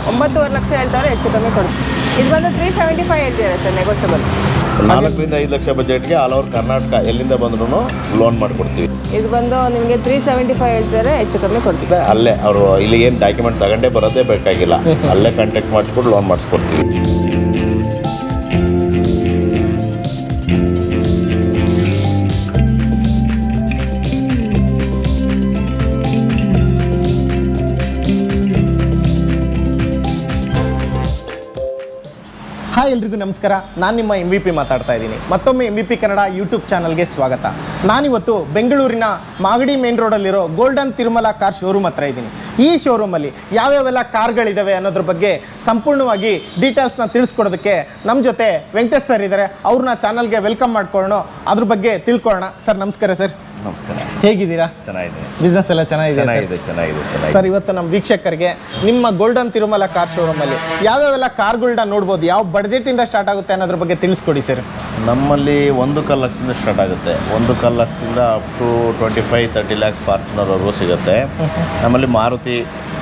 ಒಂಬತ್ತುವರೆ ಲಕ್ಷ ಹೇಳ್ತಾರೆ ಹೆಚ್ಚು ಕಮ್ಮಿ ಕೊಡ್ತೀವಿ ಇದು ಬಂದು ತ್ರೀ ಸೆವೆಂಟಿ ಫೈವ್ ಹೇಳ್ತಿದ್ದಾರೆ ಸರ್ ನೆಗೋಷಿಯಬಲ್ ನಾಲ್ಕರಿಂದ ಐದು ಲಕ್ಷ ಬಜೆಟ್ಗೆ ಆಲ್ ಓವರ್ ಕರ್ನಾಟಕ ಎಲ್ಲಿಂದ ಬಂದ್ರೂ ಲೋನ್ ಮಾಡಿಕೊಡ್ತೀವಿ ಇದು ಬಂದು ನಿಮಗೆ ತ್ರೀ ಸೆವೆಂಟಿ ಫೈವ್ ಹೇಳ್ತಾರೆ ಹೆಚ್ಚು ಕಮ್ಮಿ ಕೊಡ್ತೀವಿ ಮತ್ತೆ ಅಲ್ಲೇ ಅವರು ಇಲ್ಲಿ ಏನು ಡಾಕ್ಯುಮೆಂಟ್ ತಗೊಂಡೇ ಬರೋದೇ ಬೇಕಾಗಿಲ್ಲ ಅಲ್ಲೇ ಕಾಂಟ್ಯಾಕ್ಟ್ ಮಾಡಿಸ್ಬಿಟ್ಟು ಲೋನ್ ಮಾಡಿಸ್ಕೊಡ್ತೀವಿ ಹಾಯ್ ಎಲ್ರಿಗೂ ನಮಸ್ಕಾರ ನಾನು ನಿಮ್ಮ ಎಂ ವಿ ಪಿ ಮಾತಾಡ್ತಾ ಇದ್ದೀನಿ ಮತ್ತೊಮ್ಮೆ M V P Kannada YouTube ಚಾನಲ್ಗೆ ಸ್ವಾಗತ ನಾನಿವತ್ತು ಬೆಂಗಳೂರಿನ ಮಾಗಡಿ ಮೇನ್ ರೋಡಲ್ಲಿರೋ ಗೋಲ್ಡನ್ ತಿರುಮಲ ಕಾರ್ ಶೋರೂಮ್ ಹತ್ರ ಇದ್ದೀನಿ ಈ ಶೋರೂಮಲ್ಲಿ ಯಾವ್ಯಾವೆಲ್ಲ ಕಾರ್ಗಳಿದ್ದಾವೆ ಅನ್ನೋದ್ರ ಬಗ್ಗೆ ಸಂಪೂರ್ಣವಾಗಿ ಡೀಟೇಲ್ಸ್ನ ತಿಳಿಸ್ಕೊಡೋದಕ್ಕೆ ನಮ್ಮ ಜೊತೆ ವೆಂಕಟೇಶ್ ಸರ್ ಇದ್ದಾರೆ ಅವ್ರನ್ನ ಚಾನಲ್ಗೆ ವೆಲ್ಕಮ್ ಮಾಡ್ಕೊಳ್ಳೋಣ ಅದ್ರ ಬಗ್ಗೆ ತಿಳ್ಕೊಳ್ಳೋಣ ಸರ್ ನಮಸ್ಕಾರ ಸರ್ ನಮಸ್ಕಾರ ಹೇಗಿದ್ದೀರಾ ಚೆನ್ನಾಗಿದೆ ಬಿಸ್ನೆಸ್ ಎಲ್ಲ ಚೆನ್ನಾಗಿದೆ ಸರ್? ಚೆನ್ನಾಗಿದೆ ಚೆನ್ನಾಗಿದೆ ಚೆನ್ನಾಗಿದೆ ಸರ್ ಇವತ್ತು ನಮ್ಮ ವೀಕ್ಷಕರಿಗೆ ನಿಮ್ಮ ಗೋಲ್ಡನ್ ತಿರುಮಲ ಕಾರ್ ಶೋರೂಮ್ ಅಲ್ಲಿ ಯಾವ್ಯಾವೆಲ್ಲ ಕಾರ್ಗಳನ್ನ ನೋಡ್ಬೋದು ಯಾವ ಬಡ್ಜೆಟ್ ಇಂದ ಸ್ಟಾರ್ಟ್ ಆಗುತ್ತೆ ಅನ್ನೋದ್ರ ಬಗ್ಗೆ ತಿಳಿಸ್ಕೊಡಿ ಸರ್ ನಮ್ಮಲ್ಲಿ ಒಂದು ಕಾಲು ಲಕ್ಷದಿಂದ ಸ್ಟಾರ್ಟ್ ಆಗುತ್ತೆ ಒಂದು ಕಾಲು ಲಕ್ಷದಿಂದ up to twenty five thirty lakhs ಫಾರ್ಚುನರ್ವರೆಗೂ ಸಿಗುತ್ತೆ ನಮ್ಮಲ್ಲಿ ಮಾರುತಿ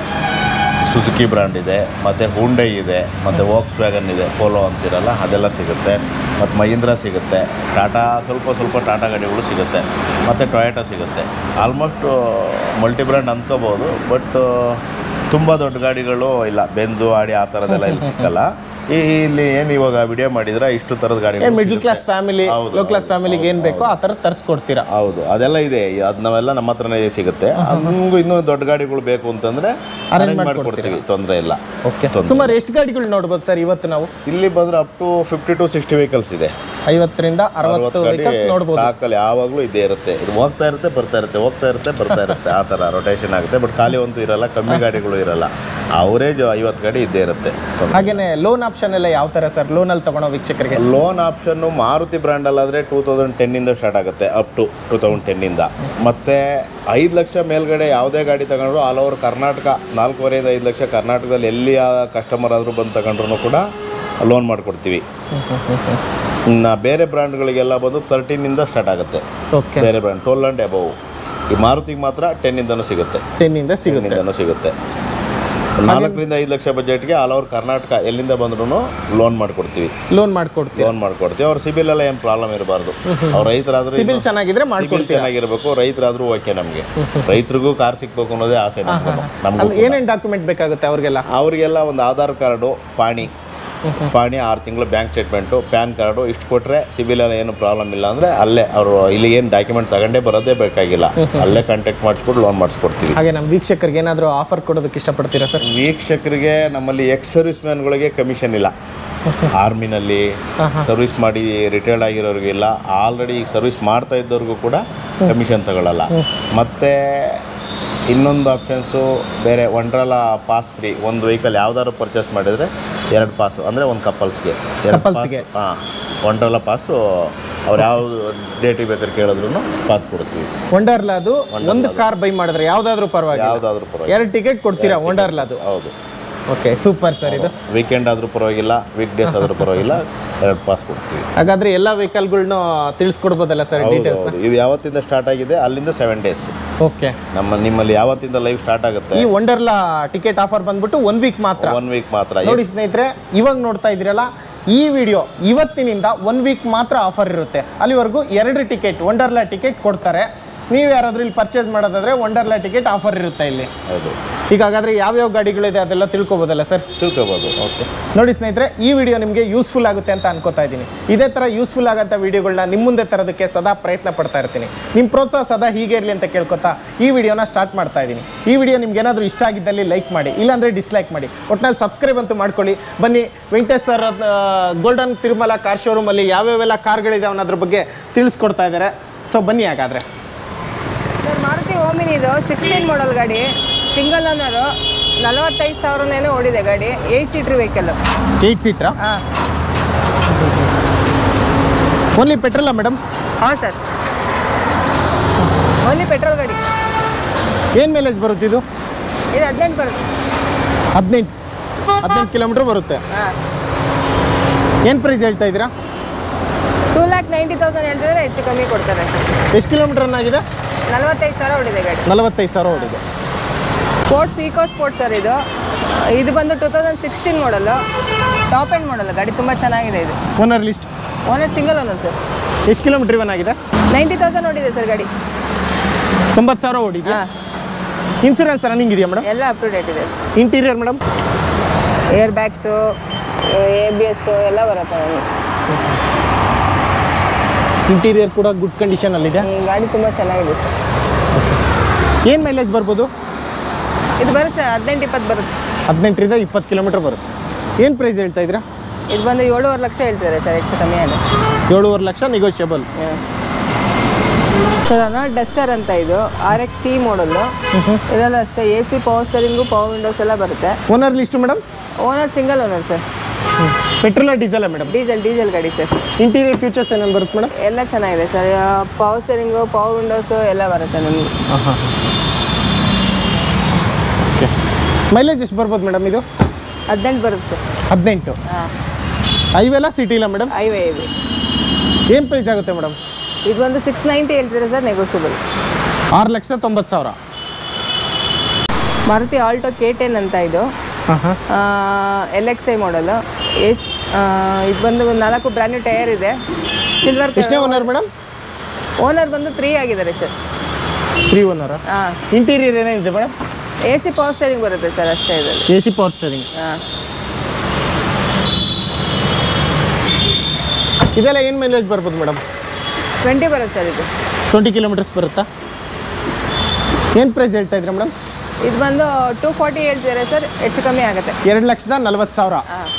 ಸುಜುಕಿ ಬ್ರ್ಯಾಂಡ್ ಇದೆ ಮತ್ತು ಹುಂಡೈ ಇದೆ ಮತ್ತು ವೋಕ್ಸ್ ವ್ಯಾಗನ್ ಇದೆ ಪೋಲೋ ಅಂತಿರಲ್ಲ ಅದೆಲ್ಲ ಸಿಗುತ್ತೆ ಮತ್ತು ಮಹೀಂದ್ರ ಸಿಗುತ್ತೆ ಟಾಟಾ ಸ್ವಲ್ಪ ಸ್ವಲ್ಪ ಟಾಟಾ ಗಾಡಿಗಳು ಸಿಗುತ್ತೆ ಮತ್ತು ಟೊಯೋಟಾ ಸಿಗುತ್ತೆ ಆಲ್ಮೋಸ್ಟ್ ಮಲ್ಟಿ ಬ್ರ್ಯಾಂಡ್ ಅಂದ್ಕೋಬೋದು ಬಟ್ ತುಂಬ ದೊಡ್ಡ ಗಾಡಿಗಳು ಇಲ್ಲ ಬೆಂಜು ಆಡಿ ಆ ಥರದ್ದೆಲ್ಲ ಇಲ್ಲಿ ಸಿಕ್ಕಲ್ಲ ಈ ಇಲ್ಲಿ ಏನು ಇವಾಗ ವಿಡಿಯೋ ಮಾಡಿದ್ರೆ ಇಷ್ಟು ಥರದ ಗಾಡಿ ಮಿಡ್ಲ್ ಕ್ಲಾಸ್ ಫ್ಯಾಮಿಲಿ ಹೌದು, ಲೋ ಕ್ಲಾಸ್ ಫ್ಯಾಮಿಲಿಗೆ ಏನ್ ಬೇಕೋ ಆ ತರ ತರಿಸ್ಕೊಡ್ತೀರಾ ಹೌದು ಅದೆಲ್ಲ ಇದೆ ಅದು ನಾವೆಲ್ಲ ನಮ್ಮ ಹತ್ರನೇ ಸಿಗುತ್ತೆ ನಮಗೂ ಇನ್ನೂ ದೊಡ್ಡ ಗಾಡಿಗಳು ಬೇಕು ಅಂತಂದ್ರೆ ಅರೇಂಜ್ ಮಾಡಿಕೊಡ್ತೀವಿ ತೊಂದರೆ ಇಲ್ಲ ಓಕೆ ಸುಮಾರು ಎಷ್ಟು ಗಾಡಿಗಳು ನೋಡ್ಬೋದು ಸರ್ ಇವತ್ತು ನಾವು ಇಲ್ಲಿ ಬಂದ್ರೆ up to fifty to sixty vehicles ಇದೆ ಐವತ್ತರಿಂದ ಅರವತ್ತು ವೆಹಿಕಲ್ಸ್ ನೋಡ್ಬೋದು ಸ್ಟಾಕಲ್ಲಿ ಯಾವಾಗಲೂ ಇದೇ ಇರುತ್ತೆ ಇದು ಹೋಗ್ತಾ ಇರುತ್ತೆ ಬರ್ತಾ ಇರುತ್ತೆ ಹೋಗ್ತಾ ಇರುತ್ತೆ ಬರ್ತಾ ಇರುತ್ತೆ ಆ ಥರ ರೊಟೇಷನ್ ಆಗುತ್ತೆ ಬಟ್ ಖಾಲಿ ಅಂತೂ ಇರಲ್ಲ ಕಮ್ಮಿ ಗಾಡಿಗಳು ಇರಲ್ಲ ಅವರೇಜ್ ಐವತ್ತು ಗಾಡಿ ಇದ್ದೇ ಇರುತ್ತೆ ಹಾಗೇನೆ ಲೋನ್ ಆಪ್ಷನ್ ಎಲ್ಲ ಯಾವ ತರ ಸರ್ ಲೋನ್ ಅಲ್ಲಿ ತಗೊಳೋ ವೀಕ್ಷಕರಿಗೆ ಲೋನ್ ಆಪ್ಷನ್ನು ಮಾರುತಿ ಬ್ರ್ಯಾಂಡಲ್ಲಾದರೆ ಟೂ ತೌಸಂಡ್ ಟೆನ್ನಿಂದ ಸ್ಟಾರ್ಟ್ ಆಗುತ್ತೆ ಅಪ್ ಟು ಟೂ ತೌಸಂಡ್ ಟೆನ್ನಿಂದ ಮತ್ತು ಐದು ಲಕ್ಷ ಮೇಲ್ಗಡೆ ಯಾವುದೇ ಗಾಡಿ ತಗೊಂಡ್ರು ಆಲ್ ಓವರ್ ಕರ್ನಾಟಕ ನಾಲ್ಕೂವರೆಯಿಂದ ಐದು ಲಕ್ಷ ಕರ್ನಾಟಕದಲ್ಲಿ ಎಲ್ಲಿ ಕಸ್ಟಮರ್ ಆದರೂ ಬಂದು ತಗೊಂಡ್ರು ಕೂಡ ಲೋನ್ ಮಾಡಿಕೊಡ್ತೀವಿ ಇನ್ನು ಬೇರೆ ಬ್ರ್ಯಾಂಡ್ಗಳಿಗೆಲ್ಲ ಬಂದು ತರ್ಟೀನಿಂದ ಸ್ಟಾರ್ಟ್ ಆಗುತ್ತೆ ಓಕೆ ಬೇರೆ ಬ್ರ್ಯಾಂಡ್ ಟೋಲ್ ಆ್ಯಂಡ್ ಎಬವ್ ಈ ಮಾರುತಿಗೆ ಮಾತ್ರ ಟೆನ್ನಿಂದನೂ ಸಿಗುತ್ತೆ ಟೆನ್ ಇಂದ ಸಿಗುತ್ತೆ ಟೆನ್ನಿಂದನೂ ಸಿಗುತ್ತೆ ನಾಲ್ಕರಿಂದ ಐದು ಲಕ್ಷ ಬಜೆಟ್ಗೆ ಆಲ್ ಓವರ್ ಕರ್ನಾಟಕ ಎಲ್ಲಿಂದ ಬಂದ್ರೂ ಲೋನ್ ಮಾಡಿಕೊಡ್ತೀವಿ ಲೋನ್ ಮಾಡ್ಕೊಡ್ತೀರಾ ಲೋನ್ ಮಾಡ್ಕೊಡ್ತೀವಿ ಅವ್ರ ಸಿಬಿಲ್ ಎಲ್ಲ ಏನು ಪ್ರಾಬ್ಲಮ್ ಇರಬಾರ್ದು ಅವ್ರ ರೈತರಾದ್ರೂ ಸಿಬಿಲ್ ಚೆನ್ನಾಗಿದ್ರೆ ಸಿಬಿಲ್ ಮಾಡ್ಕೊಡ್ತೀರಾ ಚೆನ್ನಾಗಿರ್ಬೇಕು ರೈತರಾದ್ರೂ ಓಕೆ ನಮಗೆ ರೈತರಿಗೂ ಕಾರ್ ಸಿಗ್ಬೇಕು ಅನ್ನೋದೇ ಆಸೆ ನಮ್ಗೂ ನಮಗೂ ಅಲ್ಲಿ ಏನೇನ್ ಡಾಕ್ಯುಮೆಂಟ್ ಬೇಕಾಗುತ್ತೆ ಅವ್ರಿಗೆಲ್ಲ ಅವರಿಗೆಲ್ಲ ಒಂದು ಆಧಾರ್ ಕಾರ್ಡು ಪಾಣಿ ಪಾಣಿ ಆರು ತಿಂಗಳು ಬ್ಯಾಂಕ್ ಸ್ಟೇಟ್ಮೆಂಟು ಪ್ಯಾನ್ ಕಾರ್ಡು ಇಷ್ಟು ಕೊಟ್ಟರೆ ಸಿಬಿಲ್ ಎಲ್ಲ ಏನು ಪ್ರಾಬ್ಲಮ್ ಇಲ್ಲ ಅಂದರೆ ಅಲ್ಲೇ ಅವರು ಇಲ್ಲಿ ಏನು ಡಾಕ್ಯುಮೆಂಟ್ ತಗೊಂಡೇ ಬರೋದೇ ಬೇಕಾಗಿಲ್ಲ ಅಲ್ಲೇ ಕಾಂಟ್ಯಾಕ್ಟ್ ಮಾಡಿಸ್ಬಿಟ್ಟು ಲೋನ್ ಮಾಡಿಸ್ಕೊಡ್ತೀವಿ ಹಾಗೆ ನಮ್ಮ ವೀಕ್ಷಕರಿಗೆ ಏನಾದರೂ ಆಫರ್ ಕೊಡೋದಕ್ಕೆ ಇಷ್ಟಪಡ್ತೀರಾ ಸರ್ ವೀಕ್ಷಕರಿಗೆ ನಮ್ಮಲ್ಲಿ ಎಕ್ಸ್ ಸರ್ವಿಸ್ ಮ್ಯಾನ್ಗಳಿಗೆ ಕಮಿಷನ್ ಇಲ್ಲ ಆರ್ಮಿನಲ್ಲಿ ಸರ್ವಿಸ್ ಮಾಡಿ ರಿಟೈರ್ಡ್ ಆಗಿರೋರಿಗಿಲ್ಲ ಆಲ್ರೆಡಿ ಈಗ ಸರ್ವಿಸ್ ಮಾಡ್ತಾ ಇದ್ದವ್ರಿಗೂ ಕೂಡ ಕಮಿಷನ್ ತಗೊಳ್ಳಲ್ಲ ಮತ್ತು ಇನ್ನೊಂದು ಆಪ್ಷನ್ಸು ಬೇರೆ ಒಂಡ್ರಲ್ಲ ಪಾಸ್ ಫ್ರೀ ಒಂದು ವೆಹಿಕಲ್ ಯಾವ್ದಾದ್ರು ಪರ್ಚೇಸ್ ಮಾಡಿದರೆ ಎರಡು ಪಾಸು ಅಂದರೆ ಒಂದು ಕಪಲ್ಸ್ಗೆ Couples-ಗೆ? ಹಾಂ ಒಂಡ್ರಲ್ಲ ಪಾಸು ಅವ್ರು ಯಾವ ಡೇಟಿಗೆ ಬೇಕಾದ್ರೆ ಕೇಳಿದ್ರು ಪಾಸ್ ಕೊಡ್ತೀವಿ ವಂಡರ್ಲಾ ಅದು ಒಂದು ಕಾರ್ ಬೈ ಮಾಡಿದ್ರೆ ಯಾವ್ದಾದ್ರು ಪರವಾಗಿಲ್ಲ ಯಾವುದಾದ್ರೂ ಪರವಾಗಿಲ್ಲ ಎರಡು ಟಿಕೆಟ್ ಕೊಡ್ತೀರಾ ವಂಡರ್ಲಾ ಅದು ಹೌದು ಓಕೆ ಸೂಪರ್ ಸರ್ ಇದು ವೀಕೆಂಡ್ ಆದರೂ ಪರವಾಗಿಲ್ಲ ವೀಕ್ ಡೇಸ್ ಆದರೂ ಪರವಾಗಿಲ್ಲ ಎರಡು ಪಾಸ್ ಕೊಡ್ತೀವಿ ಹಾಗಾದ್ರೆ ಎಲ್ಲ ವೆಹಿಕಲ್ಗಳ್ನು ತಿಳಿಸ್ಕೊಡ್ಬೋದಲ್ಲ ಸರ್ ಹೌದು, ಡೀಟೇಲ್ಸ್ ಹೌದು. ಇದು ಯಾವತ್ತಿಂದ ಸ್ಟಾರ್ಟ್ ಆಗಿದೆ ಅಲ್ಲಿಂದ ಸೆವೆನ್ ಡೇಸ್ ಓಕೆ ನಮ್ಮ ನಿಮ್ಮಲ್ಲಿ ಯಾವತ್ತಿಂದ ಲೈವ್ ಸ್ಟಾರ್ಟ್ ಆಗುತ್ತೆ ಈ ವಂಡರ್ಲಾ ಟಿಕೆಟ್ ಆಫರ್ ಬಂದ್ಬಿಟ್ಟು ಒನ್ ವೀಕ್ ಮಾತ್ರ ಒನ್ ವೀಕ್ ಮಾತ್ರ ನೋಡಿ ಸ್ನೇಹಿತರೆ ಇವಾಗ ನೋಡ್ತಾ ಇದ್ದೀರಲ್ಲ ಈ ವಿಡಿಯೋ ಇವತ್ತಿನಿಂದ ಒನ್ ವೀಕ್ ಮಾತ್ರ ಆಫರ್ ಇರುತ್ತೆ ಅಲ್ಲಿವರೆಗೂ ಎರಡು ಟಿಕೆಟ್ ವಂಡರ್ಲಾ ಟಿಕೆಟ್ ಕೊಡ್ತಾರೆ ನೀವು ಯಾರಾದರೂ ಇಲ್ಲಿ ಪರ್ಚೇಸ್ ಮಾಡೋದಾದ್ರೆ ವಂಡರ್ಲಾ ಟಿಕೆಟ್ ಆಫರ್ ಇರುತ್ತೆ ಇಲ್ಲಿ ಹೌದು ಈಗ ಹಾಗಾದ್ರೆ ಯಾವ್ಯಾವ ಗಾಡಿಗಳಿದೆ ಅದೆಲ್ಲ ತಿಳ್ಕೊಬೋದಲ್ಲ ಸರ್ ತಿಳ್ಕೊಬೋದು ಓಕೆ ನೋಡಿ ಸ್ನೇಹಿತರೆ ಈ ವಿಡಿಯೋ ನಿಮಗೆ ಯೂಸ್ಫುಲ್ ಆಗುತ್ತೆ ಅಂತ ಅನ್ಕೋತಾ ಇದ್ದೀನಿ ಇದೇ ಥರ ಯೂಸ್ಫುಲ್ ಆಗೋಂಥ ವಿಡಿಯೋಗಳನ್ನ ನಿಮ್ಮ ಮುಂದೆ ತರೋದಕ್ಕೆ ಸದಾ ಪ್ರಯತ್ನ ಪಡ್ತಾ ಇರ್ತೀನಿ ನಿಮ್ಮ ಪ್ರೋತ್ಸಾಹ ಸದಾ ಹೀಗೆ ಇರಲಿ ಅಂತ ಕೇಳ್ಕೊತಾ ಈ ವಿಡಿಯೋನ ಸ್ಟಾರ್ಟ್ ಮಾಡ್ತಾ ಇದ್ದೀನಿ ಈ ವಿಡಿಯೋ ನಿಮ್ಗೆ ಏನಾದರೂ ಇಷ್ಟ ಆಗಿದ್ದಲ್ಲಿ ಲೈಕ್ ಮಾಡಿ ಇಲ್ಲಾಂದರೆ ಡಿಸ್ಲೈಕ್ ಮಾಡಿ ಒಟ್ನಲ್ಲಿ ಸಬ್ಸ್ಕ್ರೈಬ್ ಅಂತೂ ಮಾಡ್ಕೊಳ್ಳಿ ಬನ್ನಿ Venkatesh sir golden Tirumala car ಶೋರೂಮಲ್ಲಿ ಯಾವ್ಯಾವೆಲ್ಲ ಕಾರ್ಗಳಿದೆ ಅನ್ನೋದ್ರ ಬಗ್ಗೆ ತಿಳಿಸ್ಕೊಡ್ತಾ ಇದ್ದಾರೆ ಸೊ ಬನ್ನಿ ಹಾಗಾದರೆ ಸರ್ ಮಾರುತಿ ಓಮಿನಿ ಇದು ಸಿಕ್ಸ್ಟೀನ್ ಮಾಡಲ್ ಗಾಡಿ ಸಿಂಗಲ್ ಓನರು ನಲವತ್ತೈದು ಸಾವಿರನೇನೋ ಓಡಿದೆ ಗಾಡಿ ಏಯ್ಟ್ ಸೀಟ್ರ್ ವೆಹಿಕಲ್ ಏಯ್ಟ್ ಸೀಟ್ರಾ ಹಾಂ ಓನ್ಲಿ ಪೆಟ್ರೋಲಾ ಮೇಡಮ್ ಹಾಂ ಸರ್ ಓನ್ಲಿ ಪೆಟ್ರೋಲ್ ಗಾಡಿ ಏನು ಮೈಲೇಜ್ ಬರುತ್ತೆ ಇದು ಇದು ಹದಿನೆಂಟು ಬರುತ್ತೆ ಹದಿನೆಂಟು ಹದಿನೆಂಟು ಕಿಲೋಮೀಟ್ರ್ ಬರುತ್ತೆ ಹಾಂ ಏನು ಪ್ರೈಸ್ ಹೇಳ್ತಾ ಇದ್ದೀರಾ ಟೂ ಲ್ಯಾಕ್ ನೈಂಟಿ ತೌಸಂಡ್ ಹೇಳ್ತಿದ್ರೆ ಹೆಚ್ಚು ಕಮ್ಮಿ ಕೊಡ್ತಾರೆ ಎಷ್ಟು ಕಿಲೋಮೀಟರ್ ಆಗಿದೆ ನಲವತ್ತೈದು ಸಾವಿರ ಹೊಡಿದೆ ಗಾಡಿ ನಲವತ್ತೈದು ಸಾವಿರ ಓಡಿದೆ ಸ್ಪೋರ್ಟ್ಸ್ ಈಕೋ ಸ್ಪೋರ್ಟ್ಸ್ ಸರ್ ಇದು ಇದು ಬಂದು two thousand sixteen model top end ಮಾಡಲ್ಲ ಗಾಡಿ ತುಂಬ ಚೆನ್ನಾಗಿದೆ ಇದು owner list owner single owner sir ಎಷ್ಟು ಕಿಲೋಮೀಟರ್ ಇವನ್ ಆಗಿದೆ ನೈಂಟಿ ತೌಸಂಡ್ ನೋಡಿದೆ ಸರ್ ಗಾಡಿ ತೊಂಬತ್ತು ಸಾವಿರ ಓಡಿದೆ ಹಾಂ ಇನ್ಸೂರೆನ್ಸ್ ರನ್ನಿಂಗ್ ಇದೆಯಾ ಮೇಡಮ್ ಎಲ್ಲ ಅಪ್ ಟು ಡೇಟ್ ಇದೆ interior madam air bags A B S ಎಲ್ಲ ಬರುತ್ತೆ ನಮಗೆ ಇಂಟೀರಿಯರ್ ಕೂಡ ಗುಡ್ ಕಂಡೀಷನಲ್ಲಿದೆ ಹ್ಮ್, ಗಾಡಿ ತುಂಬ ಚೆನ್ನಾಗಿದೆ ಸರ್ ಏನು ಮೈಲೇಜ್ ಬರ್ಬೋದು ಇದು ಬರುತ್ತೆ ಹದಿನೆಂಟು ಇಪ್ಪತ್ತು ಬರುತ್ತೆ ಹದಿನೆಂಟರಿಂದ ಇಪ್ಪತ್ತು ಕಿಲೋಮೀಟರ್ ಬರುತ್ತೆ ಏನು ಪ್ರೈಸ್ ಹೇಳ್ತಾ ಇದ್ದೀರಾ ಇದು ಬಂದು ಏಳುವರೆ ಲಕ್ಷ ಹೇಳ್ತಿದ್ದಾರೆ ಸರ್ ಹೆಚ್ಚು ಕಮ್ಮಿ ಆಗುತ್ತೆ ಏಳುವರೆ ಲಕ್ಷ ನೆಗೋಷಿಯಬಲ್ ಸರ್ ಅನ್ನ ಡಸ್ಟರ್ ಅಂತ ಇದು ಆರ್ ಎಕ್ಸ್ ಸಿ ಮಾಡಲ್ಲು ಇದೆಲ್ಲ ಅಷ್ಟೇ A C power steering power windows ಎಲ್ಲ ಬರುತ್ತೆ owner list madam owner single owner sir ಪೆಟ್ರೋಲ ಡೀಸೆಲ ಮೇಡಮ್ ಡೀಸೆಲ್ ಡೀಸೆಲ್ ಗಾಡಿ ಸರ್ ಇಂಟೀರಿಯರ್ ಫೀಚರ್ಸ್ ಏನೇನು ಬರುತ್ತೆ ಮೇಡಮ್ ಎಲ್ಲ ಚೆನ್ನಾಗಿದೆ sir power steering power windows ಎಲ್ಲ ಬರುತ್ತೆ ನಿಮಗೆ ಓಕೆ ಮೈಲೇಜ್ ಎಷ್ಟು ಬರ್ಬೋದು ಮೇಡಮ್ ಇದು ಹದಿನೆಂಟು ಬರುತ್ತೆ ಸರ್ ಹದಿನೆಂಟು ಹಾಂ ಐವೆಲ್ಲ ಸಿಟಿ ಇಲ್ಲ ಮೇಡಮ್ ಐವೇ ಐವೇ ಏನು ಪ್ರೈಸ್ ಆಗುತ್ತೆ ಮೇಡಮ್ ಇದು ಒಂದು ಸಿಕ್ಸ್ ನೈಂಟಿ ಹೇಳ್ತೀರಾ ಸರ್ ನೆಗೋಷಿಯಬಲ್ ಆರು ಲಕ್ಷ ತೊಂಬತ್ತು ಸಾವಿರ ಮಾರುತಿ ಆಲ್ಟೋ ಕೆ ಟೆನ್ ಅಂತ ಇದು ಹಾಂ ಹಾಂ L X I model S ಇದು ಬಂದು ಒಂದು ನಾಲ್ಕು ಬ್ರ್ಯಾಂಡ್ ನ್ಯೂ ಟೈರ್ ಇದೆ ಸಿಲ್ವರ್ ಎಷ್ಟನೇ ಓನರ್ ಮೇಡಮ್ ಓನರ್ ಬಂದು ತ್ರೀ ಆಗಿದ್ದಾರೆ ಸರ್ ತ್ರೀ ಓನರ್ ಹಾಂ ಇಂಟೀರಿಯರ್ ಏನೇನಿದೆ madam A C power steering ಬರುತ್ತೆ ಸರ್ ಅಷ್ಟೇ ಇದರಲ್ಲಿ ಎ ಸಿ ಪವರ್ ಸ್ಟರಿಂಗ್ ಹಾಂ ಇದೆಲ್ಲ ಏನು ಮೈಲೇಜ್ ಬರ್ಬೋದು ಮೇಡಮ್ ಟ್ವೆಂಟಿ ಬರುತ್ತೆ ಸರ್ ಇದು ಟ್ವೆಂಟಿ ಕಿಲೋಮೀಟರ್ಸ್ ಬರುತ್ತಾ ಏನು ಪ್ರೈಸ್ ಹೇಳ್ತಾ ಇದ್ರಿ ಮೇಡಮ್ ಇದು ಬಂದು ಟೂ ಫಾರ್ಟಿ ಹೇಳ್ತಿದ್ದಾರೆ ಸರ್ ಹೆಚ್ಚು ಕಮ್ಮಿ ಆಗುತ್ತೆ ಎರಡು ಲಕ್ಷದ ನಲ್ವತ್ತು ಸಾವಿರ ಹಾಂ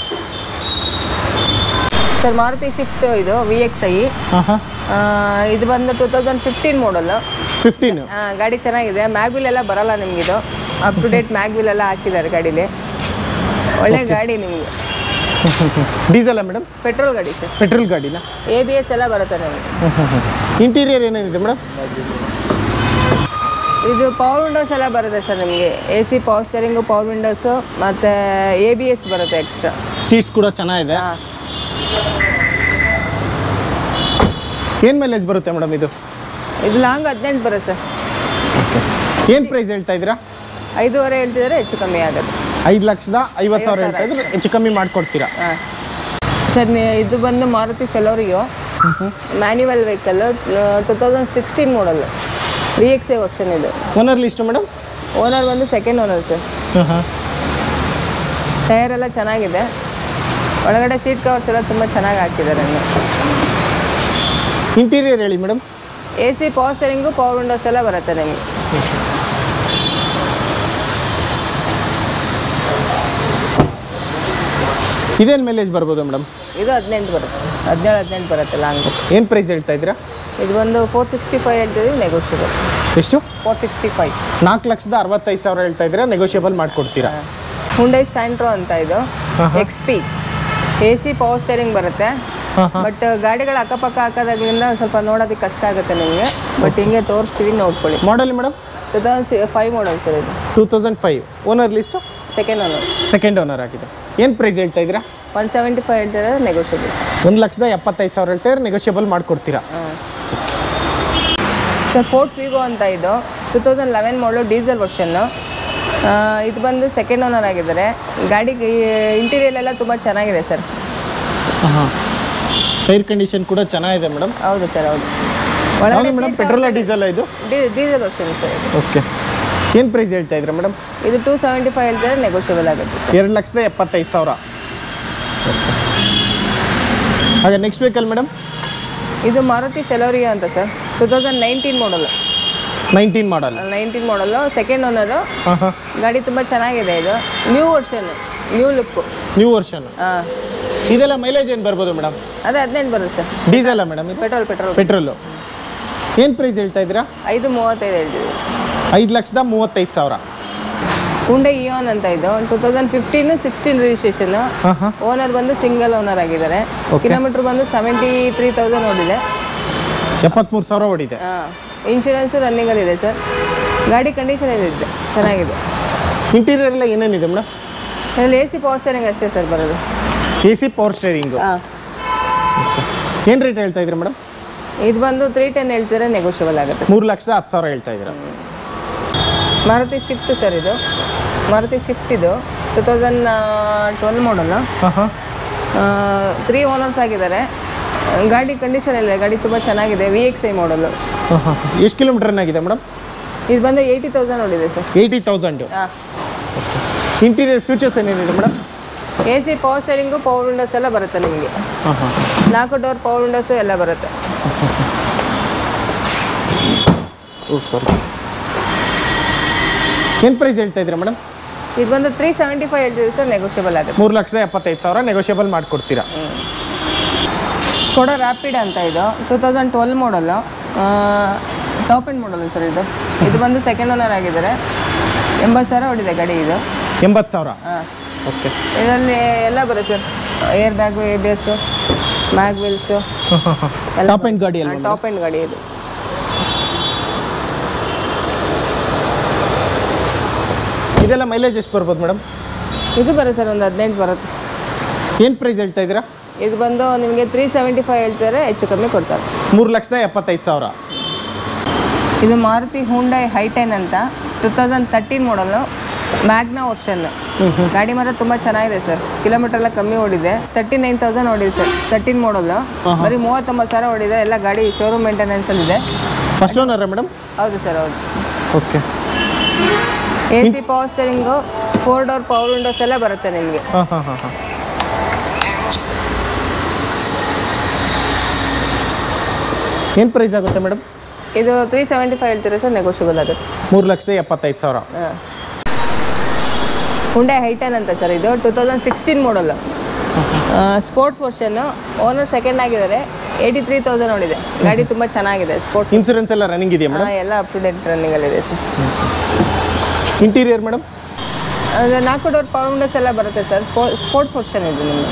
ಸರ್ ಮಾರುತಿ ಶಿಫ್ಟ್ ಇದು ವಿ ಎಕ್ಸ್ ಐ ಹಾಂ ಹಾಂ ಇದು ಬಂದು two thousand fifteen model fifteen ಗಾಡಿ ಚೆನ್ನಾಗಿದೆ ಮ್ಯಾಗ್ವಿಲ್ ಎಲ್ಲ ಬರಲ್ಲ ನಿಮಗಿದು ಅಪ್ ಟು ಡೇಟ್ ಮ್ಯಾಗ್ವಿಲ್ ಎಲ್ಲ ಹಾಕಿದ್ದಾರೆ ಗಾಡೀಲಿ ಒಳ್ಳೆ ಗಾಡಿ ನಿಮಗೆ ಡೀಸೆಲ್ಲ ಮೇಡಮ್ ಪೆಟ್ರೋಲ್ ಗಾಡಿ ಸರ್ ಪೆಟ್ರೋಲ್ ಗಾಡಿನ ಎ ಬಿ ಎಸ್ ಎಲ್ಲ ಬರುತ್ತೆ ನಿಮಗೆ ಇಂಟೀರಿಯರ್ ಏನೇನಿದೆ ಮೇಡಮ್ ಇದು ಪವರ್ ವಿಂಡೋಸ್ ಎಲ್ಲ ಬರುತ್ತೆ ಸರ್ ನಿಮಗೆ A C power steering power windows ಮತ್ತು ಎ ಬಿ ಎಸ್ ಬರುತ್ತೆ ಎಕ್ಸ್ಟ್ರಾ ಸೀಟ್ಸ್ ಕೂಡ ಚೆನ್ನಾಗಿದೆ ಹಾಂ ಏನು ಮೈಲೇಜ್ ಬರುತ್ತೆ ಮೇಡಮ್ ಇದು ಇದು ಲಾಂಗ್ ಹದಿನೆಂಟು ಬರುತ್ತೆ ಸರ್ ಏನು ಪ್ರೈಸ್ ಹೇಳ್ತಾ ಇದ್ದೀರಾ ಐದೂವರೆ ಹೇಳ್ತಿದ್ರೆ ಹೆಚ್ಚು ಕಮ್ಮಿ ಆಗುತ್ತೆ ಐದು ಲಕ್ಷದ ಐವತ್ತು ಸಾವಿರ ಹೇಳ್ತಾ ಇದ್ರೆ ಹೆಚ್ಚು ಕಮ್ಮಿ ಮಾಡಿಕೊಡ್ತೀರಾ ಹಾಂ ಸರ್ ನೀ- ಇದು ಬಂದು Maruti Celerio manual vehicle two thousand sixteen model V X A version ಇದು ಓನರ್ ಲಿಸ್ಟು ಮೇಡಮ್ ಓನರ್ ಬಂದು ಸೆಕೆಂಡ್ ಓನರ್ ಸರ್ ಹಾಂ ಹಾಂ ಟೈರ್ ಎಲ್ಲ ಚೆನ್ನಾಗಿದೆ ಒಳಗಡೆ ಸೀಟ್ ಕವರ್ಸ್ ಎಲ್ಲ ತುಂಬ ಚೆನ್ನಾಗಿ ಹಾಕಿದ್ದಾರೆ ಇನ್ನು ಇಂಟೀರಿಯರ್ ಹೇಳಿ madam A C power steering power windows ಎಲ್ಲ ಬರುತ್ತೆ ನಿಮಗೆ ಇದೇನು ಮೈಲೇಜ್ ಬರ್ಬೋದು ಮೇಡಮ್ ಇದು ಹದಿನೆಂಟು ಬರುತ್ತೆ ಹದಿನೇಳು ಹದಿನೆಂಟು ಬರುತ್ತೆ ಲಾಂಗ್ ಏನು ಪ್ರೈಸ್ ಹೇಳ್ತಾ ಇದ್ದೀರಾ ಇದು ಒಂದು ಫೋರ್ ಸಿಕ್ಸ್ಟಿ ಫೈವ್ ಹೇಳ್ತಿದ್ದೀವಿ ನೆಗೋಷಿಯಬಲ್ ಎಷ್ಟು ಫೋರ್ ಸಿಕ್ಸ್ಟಿ ಫೈವ್ ನಾಲ್ಕು ಲಕ್ಷದ ಅರವತ್ತೈದು ಸಾವಿರ ಹೇಳ್ತಾ ಇದ್ದೀರಾ ನೆಗೋಷಿಯಬಲ್ ಮಾಡಿಕೊಡ್ತೀರಾ ಹುಂಡೈ ಸ್ಯಾಂಟ್ರೋ ಅಂತ ಇದು X P A C power steering ಬರುತ್ತೆ ಬಟ್ ಗಾಡಿಗಳ ಅಕ್ಕಪಕ್ಕ ಹಾಕೋದಾಗ್ಲಿಂದ ಸ್ವಲ್ಪ ನೋಡೋದಕ್ಕೆ ಕಷ್ಟ ಆಗುತ್ತೆ ನಿಮಗೆ ಬಟ್ ಹಿಂಗೆ ತೋರಿಸ್ತೀವಿ ನೋಡ್ಕೊಳ್ಳಿ model madam two thousand five model sir ಇದು two thousand five owner list second owner second owner ಆಗಿದೆ ಏನು ಪ್ರೈಸ್ ಹೇಳ್ತಾ ಇದ್ದೀರಾ ಒನ್ ಸೆವೆಂಟಿ ಫೈವ್ ಹೇಳ್ತಿದ್ರೆ ನೆಗೋಷಿಯಬಲ್ ಸರ್ ಒಂದು ಲಕ್ಷದ ಎಪ್ಪತ್ತೈದು ಸಾವಿರ ಹೇಳ್ತಾ ಇದ್ರೆ ನೆಗೋಷಿಯಬಲ್ ಮಾಡಿಕೊಡ್ತೀರಾ ಸರ್ ಫೋರ್ಟ್ ಫಿಗೋ ಅಂತ ಇದು two thousand eleven model diesel version ಇದು ಬಂದು ಸೆಕೆಂಡ್ ಓನರ್ ಆಗಿದ್ದಾರೆ ಗಾಡಿ ಇಂಟೀರಿಯರ್ ಎಲ್ಲ ತುಂಬ ಚೆನ್ನಾಗಿದೆ ಸರ್ ಹಾಂ ಟೈರ್ ಕಂಡೀಷನ್ ಕೂಡ ಚೆನ್ನಾಗಿದೆ ಮೇಡಮ್ ಹೌದು ಸರ್ ಹೌದು ಯಾವುದು ಒಳಗಡೆ ಮೇಡಮ್ ಪೆಟ್ರೋಲ ಡೀಸೆಲ್ ಇದು ಡೀಸೆಲ್ ವರ್ಷನ್ ಸರ್ ಇದು ಓಕೆ ಏನು ಪ್ರೈಸ್ ಹೇಳ್ತಾ ಇದ್ದೀರಾ ಮೇಡಮ್ ಇದು ಟೂ ಸೆವೆಂಟಿ ಫೈವ್ ಹೇಳ್ತಾರೆ ನೆಗೋಷಿಯಬಲ್ ಆಗುತ್ತೆ ಸರ್ ಎರಡು ಲಕ್ಷದ ಎಪ್ಪತ್ತೈದು ಸಾವಿರ ಹಾಗೆ ನೆಕ್ಸ್ಟ್ ವೆಹಿಕಲ್ ಮೇಡಮ್ ಇದು ಮಾರುತಿ ಸೆಲೋರಿಯೋ ಅಂತ sir two thousand nineteen model nineteen model nineteen model second owner ಹಾಂ ಹಾಂ ಗಾಡಿ ತುಂಬ ಚೆನ್ನಾಗಿದೆ ಇದು new version new look new version ಹಾಂ ಇದೆಲ್ಲ ಮೈಲೇಜ್ ಏನು ಬರ್ಬೋದು ಮೇಡಮ್ ಅದೇ ಹದಿನೆಂಟು ಬರುತ್ತೆ ಸರ್ ಡೀಸೆಲ್ಲ ಮೇಡಮ್ ಇದು ಪೆಟ್ರೋಲ್ ಪೆಟ್ರೋಲ್ ಪೆಟ್ರೋಲು ಏನು ಪ್ರೈಸ್ ಹೇಳ್ತಾ ಇದ್ದೀರಾ ಐದು ಮೂವತ್ತೈದು ಹೇಳ್ತೀವಿ ಐದು ಲಕ್ಷದ ಮೂವತ್ತೈದು ಸಾವಿರ ಹುಂಡೆ ಇಯೋನ್ ಅಂತ ಇದು two thousand fifteen sixteen registration ಹಾಂ ಹಾಂ ಓನರ್ ಬಂದು ಸಿಂಗಲ್ ಓನರ್ ಆಗಿದ್ದಾರೆ ಕಿಲೋಮೀಟರ್ ಬಂದು ಸೆವೆಂಟಿ ತ್ರೀ ತೌಸಂಡ್ ಓಡಿದೆ ಎಪ್ಪತ್ತ್ಮೂರು ಸಾವಿರ ಓಡಿದೆ ಇನ್ಶೂರೆನ್ಸು ರನ್ನಿಂಗಲ್ಲಿ ಇದೆ ಸರ್ ಗಾಡಿ ಕಂಡೀಷನ್ ಇದೆ ಚೆನ್ನಾಗಿದೆ ಇಂಟೀರಿಯರ್ ಎಲ್ಲ ಏನೇನಿದೆ ಮೇಡಮ್ ಇದರಲ್ಲಿ ಎ ಸಿ ಪವರ್ ಸ್ಟೇರಿಂಗ್ ಅಷ್ಟೇ ಸರ್ ಬರೋದು ಎ ಸಿ ಪವರ್ ಸ್ಟೇರಿಂಗು ಹಾಂ ಏನು ರೇಟ್ ಹೇಳ್ತಾ ಇದ್ದೀರಾ ಮೇಡಮ್ ಇದು ಬಂದು ತ್ರೀ ಟೆನ್ ಹೇಳ್ತಿದ್ರೆ ನೆಗೋಷಿಯಬಲ್ ಆಗುತ್ತೆ ಮೂರು ಲಕ್ಷದ ಹತ್ತು ಸಾವಿರ ಹೇಳ್ತಾ ಇದ್ದೀರಾ ಮಾರುತಿ ಶಿಫ್ಟ್ ಸರ್ ಇದು ಮಾರುತಿ ಶಿಫ್ಟ್ ಇದು two two thousand twelve model ಹಾಂ ಹಾಂ ತ್ರೀ ಓನರ್ಸ್ ಆಗಿದ್ದಾರೆ ಗಾಡಿ ಕಂಡೀಷನ್ ಇಲ್ಲ ಗಾಡಿ ತುಂಬ ಚೆನ್ನಾಗಿದೆ ವಿ ಎಕ್ಸ್ ಐ ಮಾಡಲು ಹಾಂ ಹಾಂ ಎಷ್ಟು ಕಿಲೋಮೀಟರ್ ಆಗಿದೆ ಮೇಡಮ್ ಇದು ಬಂದು ಏಯ್ಟಿ ತೌಸಂಡ್ ನೋಡಿದೆ ಸರ್ ಏಯ್ಟಿ ತೌಸಂಡು ಹಾಂ ಇಂಟೀರಿಯರ್ ಫ್ಯೂಚರ್ಸ್ ಏನೇನಿದೆ madam A C power steering power windows ಎಲ್ಲ ಬರುತ್ತೆ ನಿಮಗೆ ಹಾಂ ಹಾಂ ನಾಲ್ಕು ಡೋರ್ ಪವರ್ ವಿಂಡೋಸು ಎಲ್ಲ ಬರುತ್ತೆ ಓ ಸರಿ ಏನು ಪ್ರೈಸ್ ಹೇಳ್ತಾ ಇದ್ದೀರಾ ಮೇಡಮ್ ಇದು ಬಂದು ತ್ರೀ ಸೆವೆಂಟಿ ಫೈವ್ ಹೇಳ್ತಿದ್ದೀವಿ ಸರ್ ನೆಗೋಷಿಯಬಲ್ ಆಗುತ್ತೆ ಮೂರು ಲಕ್ಷದ ಎಪ್ಪತ್ತೈದು ಸಾವಿರ ನೆಗೋಷಿಯಬಲ್ ಮಾಡಿಕೊಡ್ತೀರಾ ಸ್ಕೋಡಾ ರ್ಯಾಪಿಡ್ ಅಂತ ಇದು two thousand twelve model top end model sir ಇದು ಇದು ಬಂದು ಸೆಕೆಂಡ್ ಓನರ್ ಆಗಿದ್ದಾರೆ ಎಂಬತ್ತು ಸಾವಿರ ಹೊಡಿದೆ ಗಾಡಿ ಇದು ಎಂಬತ್ತು ಸಾವಿರ ಹಾಂ ಓಕೆ ಇದರಲ್ಲಿ ಎಲ್ಲ ಬರುತ್ತೆ sir air bag A B S mag wheels top end ಗಾಡಿ ಅಲ್ವಾ ಟಾಪ್ ಎಂಡ್ ಗಾಡಿ ಇದು ಇದೆಲ್ಲ ಮೈಲೇಜ್ ಎಷ್ಟು ಬರ್ಬೋದು ಮೇಡಮ್ ಇದು ಬರುತ್ತೆ ಸರ್ ಒಂದು ಹದಿನೆಂಟು ಬರುತ್ತೆ ಏನು ಪ್ರೈಸ್ ಹೇಳ್ತಾ ಇದ್ದೀರಾ ಇದು ಬಂದು ನಿಮಗೆ ತ್ರೀ ಸೆವೆಂಟಿ ಫೈವ್ ಹೇಳ್ತಾರೆ ಹೆಚ್ಚು ಕಮ್ಮಿ ಕೊಡ್ತಾರೆ ಮೂರು ಲಕ್ಷದ ಎಪ್ಪತ್ತೈದು ಸಾವಿರ ಇದು ಮಾರುತಿ ಹುಂಡೈ ಹೈಟೆನ್ ಅಂತ two thousand thirteen model Magna version ಗಾಡಿ ಮಾತ್ರ ತುಂಬ ಚೆನ್ನಾಗಿದೆ ಸರ್ ಕಿಲೋಮೀಟರ್ ಎಲ್ಲ ಕಮ್ಮಿ ಓಡಿದೆ ತರ್ಟಿ ನೈನ್ ತೌಸಂಡ್ ಓಡಿದೆ ಸರ್ ತರ್ಟೀನ್ ಮಾಡಲು ಬರೀ ಮೂವತ್ತೊಂಬತ್ತು ಸಾವಿರ ಓಡಿದೆ ಎಲ್ಲ ಗಾಡಿ ಶೋರೂಮ್ ಮೇಂಟೆನೆನ್ಸಲ್ಲಿದೆ ಫಸ್ಟ್ ಓನರ ಮೇಡಮ್ ಹೌದು ಸರ್ ಹೌದು okay A C power steering four door power windows ಎಲ್ಲ ಬರುತ್ತೆ ನಿಮಗೆ ಹಾಂ ಹಾಂ ಹಾಂ ಹಾಂ ಏನು ಪ್ರೈಸ್ ಆಗುತ್ತೆ ಮೇಡಮ್ ಇದು ತ್ರೀ ಸೆವೆಂಟಿ ಫೈವ್ ಹೇಳ್ತೀರಾ ಸರ್ ನೆಗೋಷಿಯಬಲ್ ಆಗುತ್ತೆ ಮೂರು ಲಕ್ಷದ ಎಪ್ಪತ್ತೈದು ಸಾವಿರ ಹಾಂ ಹುಂಡೆ ಹೈಟೆನ್ ಅಂತ ಸರ್ ಇದು two thousand sixteen model sports version owner second ಆಗಿದ್ದಾರೆ ಏಯ್ಟಿ ತ್ರೀ ತೌಸಂಡ್ ನೋಡಿದೆ ಗಾಡಿ ತುಂಬ ಚೆನ್ನಾಗಿದೆ ಸ್ಪೋರ್ಟ್ಸ್ ಇನ್ಸೂರೆನ್ಸ್ ಎಲ್ಲ ರನ್ನಿಂಗ್ ಇದೆಯಾ ಮೇಡಮ್ ಎಲ್ಲ ಅಪ್ ಟು ಡೇಟ್ ರನ್ನಿಂಗಲ್ಲಿದೆ ಸರ್ ಇಂಟೀರಿಯರ್ ಮೇಡಮ್ ಅದು ನಾಲ್ಕು ಡೋರ್ ಪವರ್ ವಿಂಡೋಸ್ ಎಲ್ಲ ಬರುತ್ತೆ ಸರ್ ಸ್ಪೋರ್ಟ್ಸ್ ವರ್ಷನ್ ಇದು ನಿಮಗೆ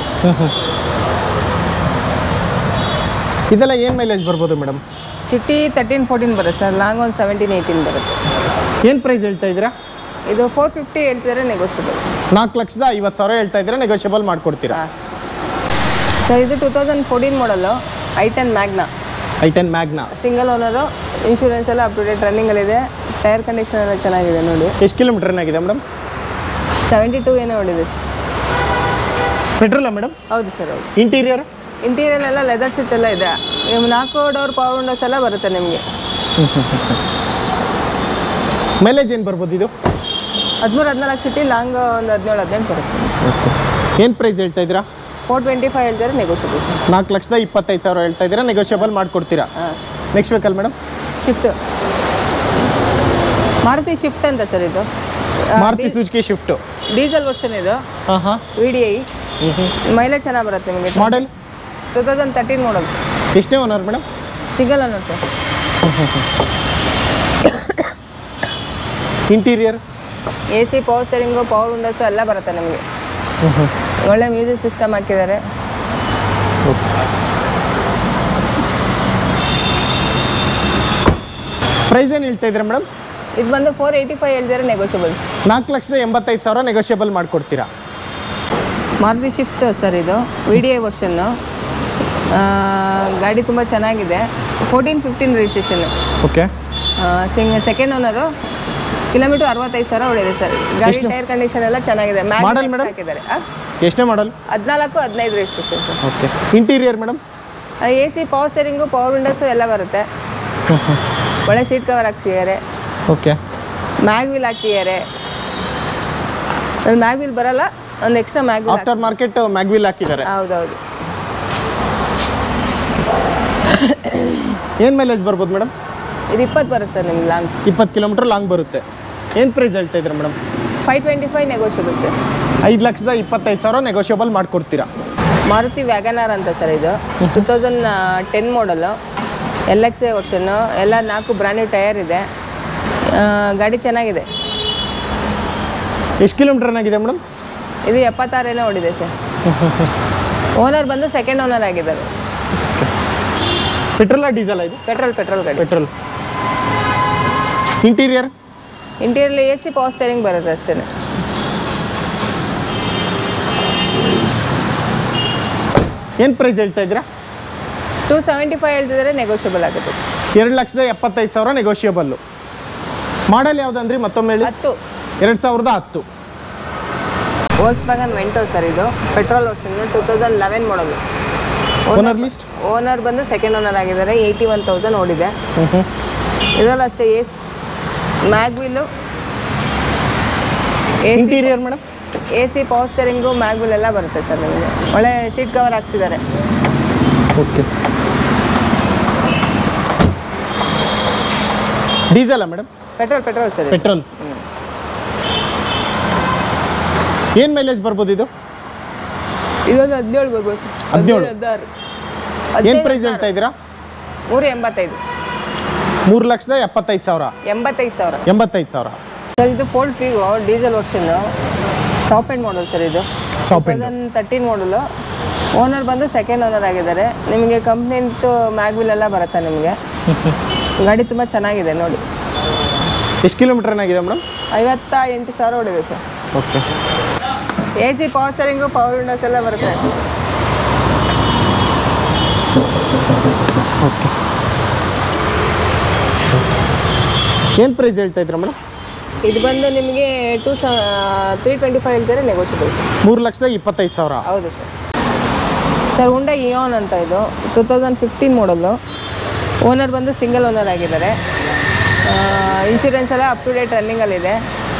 ಇದೆಲ್ಲ ಏನು ಮೈಲೇಜ್ ಬರ್ಬೋದು ಮೇಡಮ್ ಸಿಟಿ ತರ್ಟೀನ್ ಫೋರ್ಟೀನ್ ಬರುತ್ತೆ ಸರ್ ಲಾಂಗ್ ಒಂದು ಸೆವೆಂಟೀನ್ ಏಯ್ಟೀನ್ ಬರುತ್ತೆ ಏನು ಪ್ರೈಸ್ ಹೇಳ್ತಾ ಇದ್ದೀರಾ ಇದು ಫೋರ್ ಫಿಫ್ಟಿ ಹೇಳ್ತಿದ್ದಾರೆ ನೆಗೋಷಿಯಬಲ್ ನಾಲ್ಕು ಲಕ್ಷದ ಐವತ್ತು ಸಾವಿರ ಹೇಳ್ತಾ ಇದ್ದೀರಾ ನೆಗೋಷಿಯಬಲ್ ಮಾಡಿಕೊಡ್ತೀರಾ ಹಾಂ ಸರ್ ಇದು ಟೂ ತೌಸಂಡ್ ಫೋರ್ಟೀನ್ ಮಾಡಲು I ten Magna I ten Magna single owner insurance ಎಲ್ಲ ಅಪ್ ಟು ಡೇಟ್ ರನ್ನಿಂಗಲ್ಲಿದೆ ಟೈರ್ ಕಂಡೀಷನ್ ಎಲ್ಲ ಚೆನ್ನಾಗಿದೆ ನೋಡಿ ಎಷ್ಟು ಕಿಲೋಮೀಟರ್ ಆಗಿದೆ ಮೇಡಮ್ ಸೆವೆಂಟಿ ಟೂ ಏನೋ ಹೊಡಿದೆ ಸರ್ ಪೆಟ್ರೋಲಾ ಮೇಡಮ್ ಹೌದು ಸರ್ ಹೌದು ಇಂಟೀರಿಯರ್ ಇಂಟೀರಿಯರ್ ಎಲ್ಲ ಲೆದರ್ ಸೀಟ್ ಎಲ್ಲ ಇದೆ ನೀವು ನಾಲ್ಕು ಡೋರ್ ಪವರ್ ವಿಂಡೋಸ್ ಎಲ್ಲ ಬರುತ್ತೆ ನಿಮಗೆ ಮೈಲೇಜ್ ಏನು ಬರ್ಬೋದು ಇದು ಹದಿಮೂರು ಹದಿನಾಲ್ಕು ಸಿಟಿ ಲಾಂಗ್ ಒಂದು ಹದಿನೇಳು ಹದಿನೆಂಟು ಬರುತ್ತೆ ಏನು ಪ್ರೈಸ್ ಹೇಳ್ತಾ ಇದ್ದೀರಾ ಫೋರ್ ಟ್ವೆಂಟಿ ಫೈವ್ ಹೇಳ್ತಾರೆ ನೆಗೋಷಿಯಬಲ್ ಸರ್ ನಾಲ್ಕು ಲಕ್ಷದ ಇಪ್ಪತ್ತೈದು ಸಾವಿರ ಹೇಳ್ತಾ ಇದ್ದೀರಾ ನೆಗೋಷಿಯಬಲ್ ಮಾಡಿಕೊಡ್ತೀರಾ ಹಾಂ next vehicle madam Swift Maruti Swift ಅಂತ ಸರ್ ಇದು Maruti Suzuki Swift diesel version ಇದು ಹಾಂ ಹಾಂ ವಿ ಡಿ ಐ ಮೈಲೇಜ್ ಚೆನ್ನಾಗಿ ಬರುತ್ತೆ ನಿಮಗೆ model two thousand thirteen model ಎಷ್ಟೇ ಓನರ್ ಮೇಡಮ್ ಸಿಂಗಲ್ ಅನ್ನೋ sir interior A C power steering power windows ಎಲ್ಲ ಬರುತ್ತೆ ನಿಮಗೆ ಒಳ್ಳೆ ಮ್ಯೂಸಿಕ್ ಸಿಸ್ಟಮ್ ಹಾಕಿದ್ದಾರೆ ಪ್ರೈಸ್ ಏನು ಹೇಳ್ತಾ ಇದ್ದೀರಾ ಮೇಡಮ್ ಇದು ಬಂದು ಫೋರ್ ಏಯ್ಟಿ ಫೈವ್ ಹೇಳ್ತಿದ್ದಾರೆ ನೆಗೋಷಿಯಬಲ್ಸ್ ನಾಲ್ಕು ಲಕ್ಷದ ಎಂಬತ್ತೈದು ಸಾವಿರ ನೆಗೋಷಿಯಬಲ್ ಮಾಡಿಕೊಡ್ತೀರಾ ಮಾರುತಿ ಶಿಫ್ಟ್ ಸರ್ ಇದು ವಿ ಡಿ ಐ ವರ್ಷನ್ನು ಗಾಡಿ ತುಂಬ ಚೆನ್ನಾಗಿದೆ ಫೋರ್ಟೀನ್ ಫಿಫ್ಟೀನ್ ರಿಜಿಸ್ಟ್ರೇಷನ್ ಓಕೆ ಸಿಂಗ್ ಸೆಕೆಂಡ್ ಓನರು ಕಿಲೋಮೀಟರ್ ಅರವತ್ತೈದು ಸಾವಿರ ಹೊಡಿದೆ ಸರ್ ಗಾಡಿ ಟೈರ್ ಕಂಡೀಷನ್ ಎಲ್ಲ ಚೆನ್ನಾಗಿದೆ Model ಮ್ಯಾಗ್ madam? ಹಾಕಿದ್ದಾರೆ ಎಷ್ಟೇ ಮಾಡಲ್ ಹದಿನಾಲ್ಕು ಹದಿನೈದು registration sir okay interior madam A C power steering power windows ಎಲ್ಲ ಬರುತ್ತೆ ಒಳ್ಳೆ ಸೀಟ್ ಕವರ್ ಹಾಕ್ಸಿದ್ದಾರೆ ಓಕೆ ಮ್ಯಾಗ್ ವೀಲ್ ಹಾಕಿದ್ದಾರೆ ಮ್ಯಾಗ್ ವೀಲ್ ಬರಲ್ಲ ಒಂದು extra mag wheel aftermarket mag wheel ಹಾಕಿದ್ದಾರೆ ಹೌದೌದು ಏನು ಮೈಲೇಜ್ ಬರ್ಬೋದು ಮೇಡಮ್ ಇದು ಇಪ್ಪತ್ತು ಬರುತ್ತೆ ಸರ್ ನಿಮ್ಗೆ ಲಾಂಗ್ ಇಪ್ಪತ್ತು ಕಿಲೋಮೀಟರ್ ಲಾಂಗ್ ಬರುತ್ತೆ ಏನು ಪ್ರೈಸ್ ಹೇಳ್ತಾ ಇದ್ದೀರಾ madam five twenty five negotiable sir ಐದು ಲಕ್ಷದ ಇಪ್ಪತ್ತೈದು ಸಾವಿರ ನೆಗೋಷಿಯಬಲ್ ಮಾಡಿಕೊಡ್ತೀರಾ ಮಾರುತಿ ವ್ಯಾಗನಾರ್ ಅಂತ ಸರ್ ಇದು two thousand ten model L X A version ಎಲ್ಲ ನಾಲ್ಕು ಬ್ರ್ಯಾಂಡ್ ನ್ಯೂ ಟೈರ್ ಇದೆ ಆ, ಗಾಡಿ ಚೆನ್ನಾಗಿದೆ ಎಷ್ಟು ಕಿಲೋಮೀಟರ್ ಆಗಿದೆ ಮೇಡಮ್ ಇದು ಎಪ್ಪತ್ತಾರೇನೋ ಓಡಿದೆ ಸರ್ ಓನರ್ ಬಂದು ಸೆಕೆಂಡ್ ಓನರ್ ಆಗಿದ್ದಾರೆ ಪೆಟ್ರೋಲಾ ಡೀಸೆಲ್ ಇದು ಪೆಟ್ರೋಲ್ ಪೆಟ್ರೋಲ್ ಗಾಡಿ petrol interior interior A C power steering ಬರುತ್ತೆ ಅಷ್ಟೇ ಏನು ಪ್ರೈಸ್ ಹೇಳ್ತಾ ಇದ್ದೀರಾ ಟೂ ಸೆವೆಂಟಿ ಫೈವ್ ಹೇಳ್ತಿದ್ದಾರೆ ನೆಗೋಷಿಯಬಲ್ ಆಗುತ್ತೆ ಸರ್ ಎರಡು ಲಕ್ಷದ ಎಪ್ಪತ್ತೈದು ಸಾವಿರ ನೆಗೋಷಿಯಬಲ್ಲು ಮಾಡಲ್ ಯಾವುದಂದ್ರಿ ಮತ್ತೊಮ್ಮೆ ಹೇಳಿ ಹತ್ತು ಎರಡು ಸಾವಿರದ ಹತ್ತು ವೋಲ್ಸ್ ವ್ಯಾಗನ್ ವೆಂಟೋ ಸರ್ ಇದು petrol version two thousand eleven model owner list owner ಬಂದು ಸೆಕೆಂಡ್ ಓನರ್ ಆಗಿದ್ದಾರೆ ಏಯ್ಟಿ ಒನ್ ತೌಸಂಡ್ ಓಡಿದೆ ಇದರಲ್ಲಿ ಅಷ್ಟೇ ಏಸ್ mag wheel A C interior madam A C power steering mag wheel ಎಲ್ಲ ಬರುತ್ತೆ ಸರ್ ನಿಮಗೆ ಒಳ್ಳೆ ಸೀಟ್ ಕವರ್ ಹಾಕ್ಸಿದ್ದಾರೆ ಓಕೆ ಡೀಸೆಲ್ಲ ಮೇಡಮ್ ಪೆಟ್ರೋಲ್ ಪೆಟ್ರೋಲ್ ಸರ್ ಇದು. ಪೆಟ್ರೋಲ್ ಏನು ಮೈಲೇಜ್ ಬರ್ಬೋದು ಇದು ಇದೊಂದು ಹದಿನೇಳು ಬರ್ಬೋದು ಸರ್ ಹದಿನೇಳು? ಹದಿನಾರು ಏನು ಪ್ರೈಸ್ ಹೇಳ್ತಾ ಇದ್ದೀರಾ ಮೂರು ಎಂಬತ್ತೈದು ಮೂರು ಲಕ್ಷದ ಎಪ್ಪತ್ತೈದು ಸಾವಿರ ಎಂಬತ್ತೈದು ಸಾವಿರ ಎಂಬತ್ತೈದು ಸಾವಿರ ಸರ್ ಇದು Ford Figo diesel version top end model sir ಇದು Top end. Thousand thirteen model owner ಬಂದು ಸೆಕೆಂಡ್ ಓನರ್ ಆಗಿದ್ದಾರೆ ನಿಮಗೆ ಕಂಪ್ನಿಂಟು ಮ್ಯಾಗ್ವಿಲ್ ಎಲ್ಲ ಬರುತ್ತೆ ನಿಮಗೆ ಗಾಡಿ ತುಂಬ ಚೆನ್ನಾಗಿದೆ ನೋಡಿ ಎಷ್ಟು ಕಿಲೋಮೀಟರ್ ಏನಾಗಿದೆ ಮೇಡಮ್ ಐವತ್ತ ಎಂಟು ಸಾವಿರ ಹೊಡಿದೆ sir okay A C power steering power windows ಎಲ್ಲ ಬರುತ್ತೆ ಓಕೆ ಏನು ಪ್ರೈಸ್ ಹೇಳ್ತಾ ಇದ್ದೀರಾ ಮೇಡಮ್ ಇದು ಬಂದು ನಿಮಗೆ ಟೂ ಸ ತ್ರೀ ಟ್ವೆಂಟಿ ಫೈವ್ ಹೇಳ್ತಾರೆ ನೆಗೋಷಿಯಬಲ್ ಸರ್ ಮೂರು ಲಕ್ಷದ ಇಪ್ಪತ್ತೈದು ಸಾವಿರ ಹೌದು ಸರ್ ಸರ್ ಉಂಡ ಇಯಾನ್ ಅಂತ ಇದು two thousand fifteen model owner ಬಂದು ಸಿಂಗಲ್ ಓನರ್ ಆಗಿದ್ದಾರೆ ಇನ್ಶೂರೆನ್ಸ್ ಎಲ್ಲ ಅಪ್ ಟು ಡೇಟ್ ರನ್ನಿಂಗಲ್ಲಿದೆ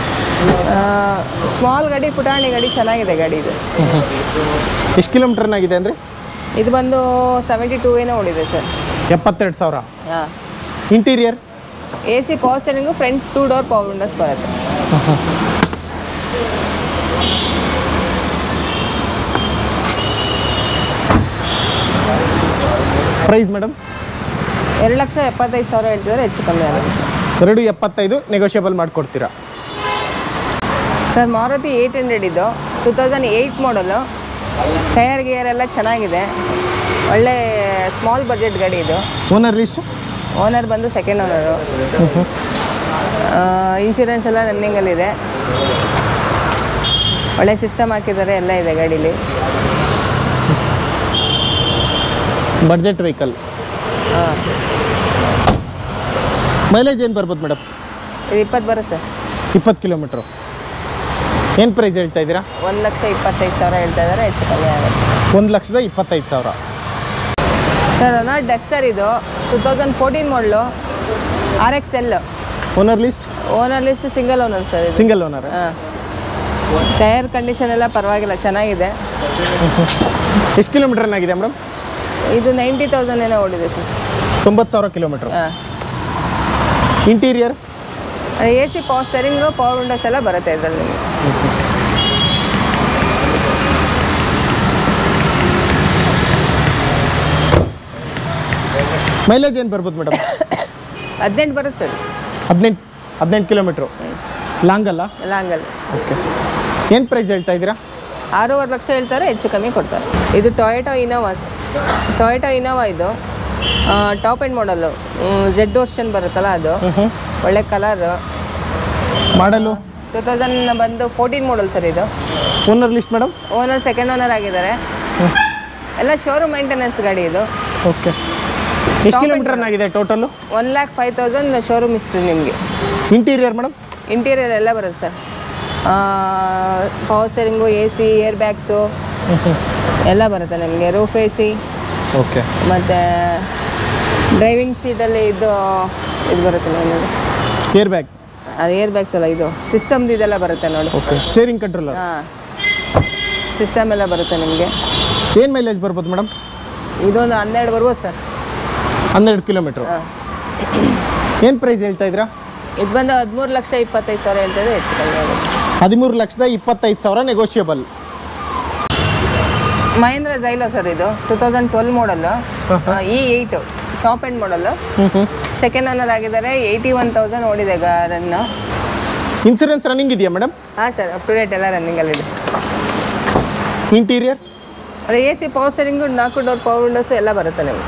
ಸ್ಮಾಲ್ ಗಾಡಿ ಪುಟಾಣಿ ಗಾಡಿ ಚೆನ್ನಾಗಿದೆ ಗಾಡಿ ಇದು ಎಷ್ಟು ಕಿಲೋಮೀಟರ್ ಏನಾಗಿದೆ ಅಂದರೆ ಇದು ಬಂದು ಸೆವೆಂಟಿ ಟೂ ಏನೋ ಓಡಿದೆ ಸರ್ ಎಪ್ಪತ್ತೆರಡು ಸಾವಿರ ಹಾಂ interior A C power steering front two door power windows price ಪ್ರೈಸ್ ಮೇಡಮ್ ಎರಡು ಲಕ್ಷ ಎಪ್ಪತ್ತೈದು ಸಾವಿರ ಹೇಳ್ತಿದ್ದಾರೆ ಹೆಚ್ಚು ಕಮ್ಮಿ ಆಗುತ್ತೆ ಎರಡು ಎಪ್ಪತ್ತೈದು ನೆಗೋಷಿಯಬಲ್ ಮಾಡಿಕೊಡ್ತೀರಾ ಸರ್ ಮಾರುತಿ ಏಯ್ಟ್ ಹಂಡ್ರೆಡ್ ಇದು two thousand eight model tyre gear ಎಲ್ಲ ಚೆನ್ನಾಗಿದೆ ಒಳ್ಳೆ ಸ್ಮಾಲ್ ಬಜೆಟ್ ಗಾಡಿ ಇದು ಓನರ್ ಲಿಸ್ಟು ಓನರ್ ಬಂದು ಸೆಕೆಂಡ್ ಓನರು ಇನ್ಶೂರೆನ್ಸ್ ಎಲ್ಲ ರನ್ನಿಂಗಲ್ಲಿದೆ ಒಳ್ಳೆ ಸಿಸ್ಟಮ್ ಹಾಕಿದ್ದಾರೆ ಎಲ್ಲ ಇದೆ ಗಾಡೀಲಿ ಬಡ್ಜೆಟ್ ವೆಹಿಕಲ್ ಹಾಂ ಮೈಲೇಜ್ ಏನು ಬರ್ಬೋದು ಮೇಡಮ್ ಇದು ಇಪ್ಪತ್ತು ಬರುತ್ತೆ ಸರ್ ಇಪ್ಪತ್ತು ಕಿಲೋಮೀಟ್ರು ಏನು ಪ್ರೈಸ್ ಹೇಳ್ತಾ ಇದ್ದೀರಾ ಒಂದು ಲಕ್ಷ ಇಪ್ಪತ್ತೈದು ಸಾವಿರ ಹೇಳ್ತಾ ಇದ್ದಾರೆ ಹೆಚ್ಚು ಕಮ್ಮಿ ಆಗುತ್ತೆ ಒಂದು ಲಕ್ಷದ ಇಪ್ಪತ್ತೈದು ಸಾವಿರ ಸರ್ ರೊನಾಲ್ಡ್ ಡಸ್ಟರ್ ಇದು two thousand fourteen model R X L owner list owner list single owner sir ಇದು ಸಿಂಗಲ್ ಓನರ್ ಹಾಂ ಟೈರ್ ಕಂಡೀಷನ್ ಎಲ್ಲ ಪರವಾಗಿಲ್ಲ ಚೆನ್ನಾಗಿದೆ ಎಷ್ಟು ಕಿಲೋಮೀಟರ್ ಏನಾಗಿದೆ ಮೇಡಮ್ ಇದು ನೈಂಟಿ ತೌಸಂಡ್ ಏನೋ ಓಡಿದೆ ಸರ್ ತೊಂಬತ್ತು ಸಾವಿರ ಕಿಲೋಮೀಟ್ರ್ ಹಾಂ interior A C power steering power windows ಎಲ್ಲ ಬರುತ್ತೆ ಇದರಲ್ಲಿ ನಿಮಗೆ ಮೈಲೇಜ್ ಏನು ಬರ್ಬೋದು ಮೇಡಮ್ ಹದಿನೆಂಟು ಬರುತ್ತೆ ಸರ್ ಹದಿನೆಂಟು ಹದಿನೆಂಟು ಕಿಲೋಮೀಟ್ರು ಲಾಂಗ್ ಅಲ್ಲ ಲಾಂಗಲ್ಲಿ ಓಕೆ ಏನು ಪ್ರೈಸ್ ಹೇಳ್ತಾ ಇದ್ದೀರಾ ಆರೂವರೆ ಲಕ್ಷ ಹೇಳ್ತಾರೆ ಹೆಚ್ಚು ಕಮ್ಮಿ ಕೊಡ್ತಾರೆ ಇದು ಟೊಯೋಟೋ ಇನೋವಾ ಟೊಯೋಟೋ ಇನೋವಾ ಇದು top end model Z version ಬರುತ್ತಲ್ಲ ಅದು ಒಳ್ಳೆ ಕಲರು ಮಾಡಲು ಟೂ ತೌಸಂಡ್ ಬಂದು ಫೋರ್ಟೀನ್ ಮಾಡಲ್ ಸರ್ ಇದು owner list madam owner second owner ಆಗಿದ್ದಾರೆ ಎಲ್ಲ ಶೋರೂಮ್ ಮೇಂಟೆನೆನ್ಸ್ ಗಾಡಿ ಇದು ಓಕೆ ಎಷ್ಟು ಕಿಲೋಮೀಟರ್ ಏನಾಗಿದೆ total one lakh five thousand showroom history ನಿಮಗೆ ಇಂಟೀರಿಯರ್ ಮೇಡಮ್ ಇಂಟೀರಿಯರ್ ಎಲ್ಲ ಬರುತ್ತೆ sir power steering A C air bags ಎಲ್ಲ ಬರುತ್ತೆ ನಿಮಗೆ ರೂಫ್ ಎ ಸಿ ಓಕೆ ಮತ್ತು ಡ್ರೈವಿಂಗ್ ಸೀಟಲ್ಲಿ ಇದು ಇದು ಬರುತ್ತೆ ನೋಡಿ ಏರ್ ಬ್ಯಾಗ್ಸ್ ಅದು ಏರ್ ಬ್ಯಾಗ್ಸ್ ಅಲ್ಲ ಇದು ಸಿಸ್ಟಮ್ದು ಇದೆಲ್ಲ ಬರುತ್ತೆ ನೋಡಿ ಓಕೆ ಸ್ಟೇರಿಂಗ್ ಕಂಟ್ರೋಲರ್ ಹಾಂ ಸಿಸ್ಟಮ್ ಎಲ್ಲ ಬರುತ್ತೆ ನಿಮಗೆ ಏನು ಮೈಲೇಜ್ ಬರ್ಬೋದು ಮೇಡಮ್ ಇದೊಂದು ಹನ್ನೆರಡು ಬರ್ಬೋದು ಸರ್ ಹನ್ನೆರಡು ಕಿಲೋಮೀಟ್ರು ಹಾಂ ಏನು ಪ್ರೈಸ್ ಹೇಳ್ತಾ ಇದ್ದೀರಾ ಇದು ಬಂದು ಹದಿಮೂರು ಲಕ್ಷ ಇಪ್ಪತ್ತೈದು ಸಾವಿರ ಹೇಳ್ತಾರೆ ಹೆಚ್ಚು ಕಮ್ಮಿ ಆಗುತ್ತೆ ಹದಿಮೂರು ಲಕ್ಷದ ಇಪ್ಪತ್ತೈದು ಸಾವಿರ ನೆಗೋಷಿಯಬಲ್ ಮಹೇಂದ್ರ ಜೈಲೋ ಸರ್ ಇದು two thousand twelve model E eight top end model second owner ಆಗಿದ್ದಾರೆ ಏಯ್ಟಿ ಒನ್ ತೌಸಂಡ್ ಓಡಿದೆ ರನ್ನು ಇನ್ಸೂರೆನ್ಸ್ ರನ್ನಿಂಗ್ ಇದೆಯಾ ಮೇಡಮ್ ಹಾಂ ಸರ್ ಅಪ್ ಟು ಡೇಟ್ ಎಲ್ಲ ರನ್ನಿಂಗಲ್ಲಿದೆ ಇಂಟೀರಿಯರ್ ಅದು ಎ ಸಿ ಪವರ್ ಸ್ಟೇರಿಂಗು ನಾಲ್ಕು ಡೋರ್ ಪವರ್ ವಿಂಡೋಸು ಎಲ್ಲ ಬರುತ್ತೆ ನಿಮಗೆ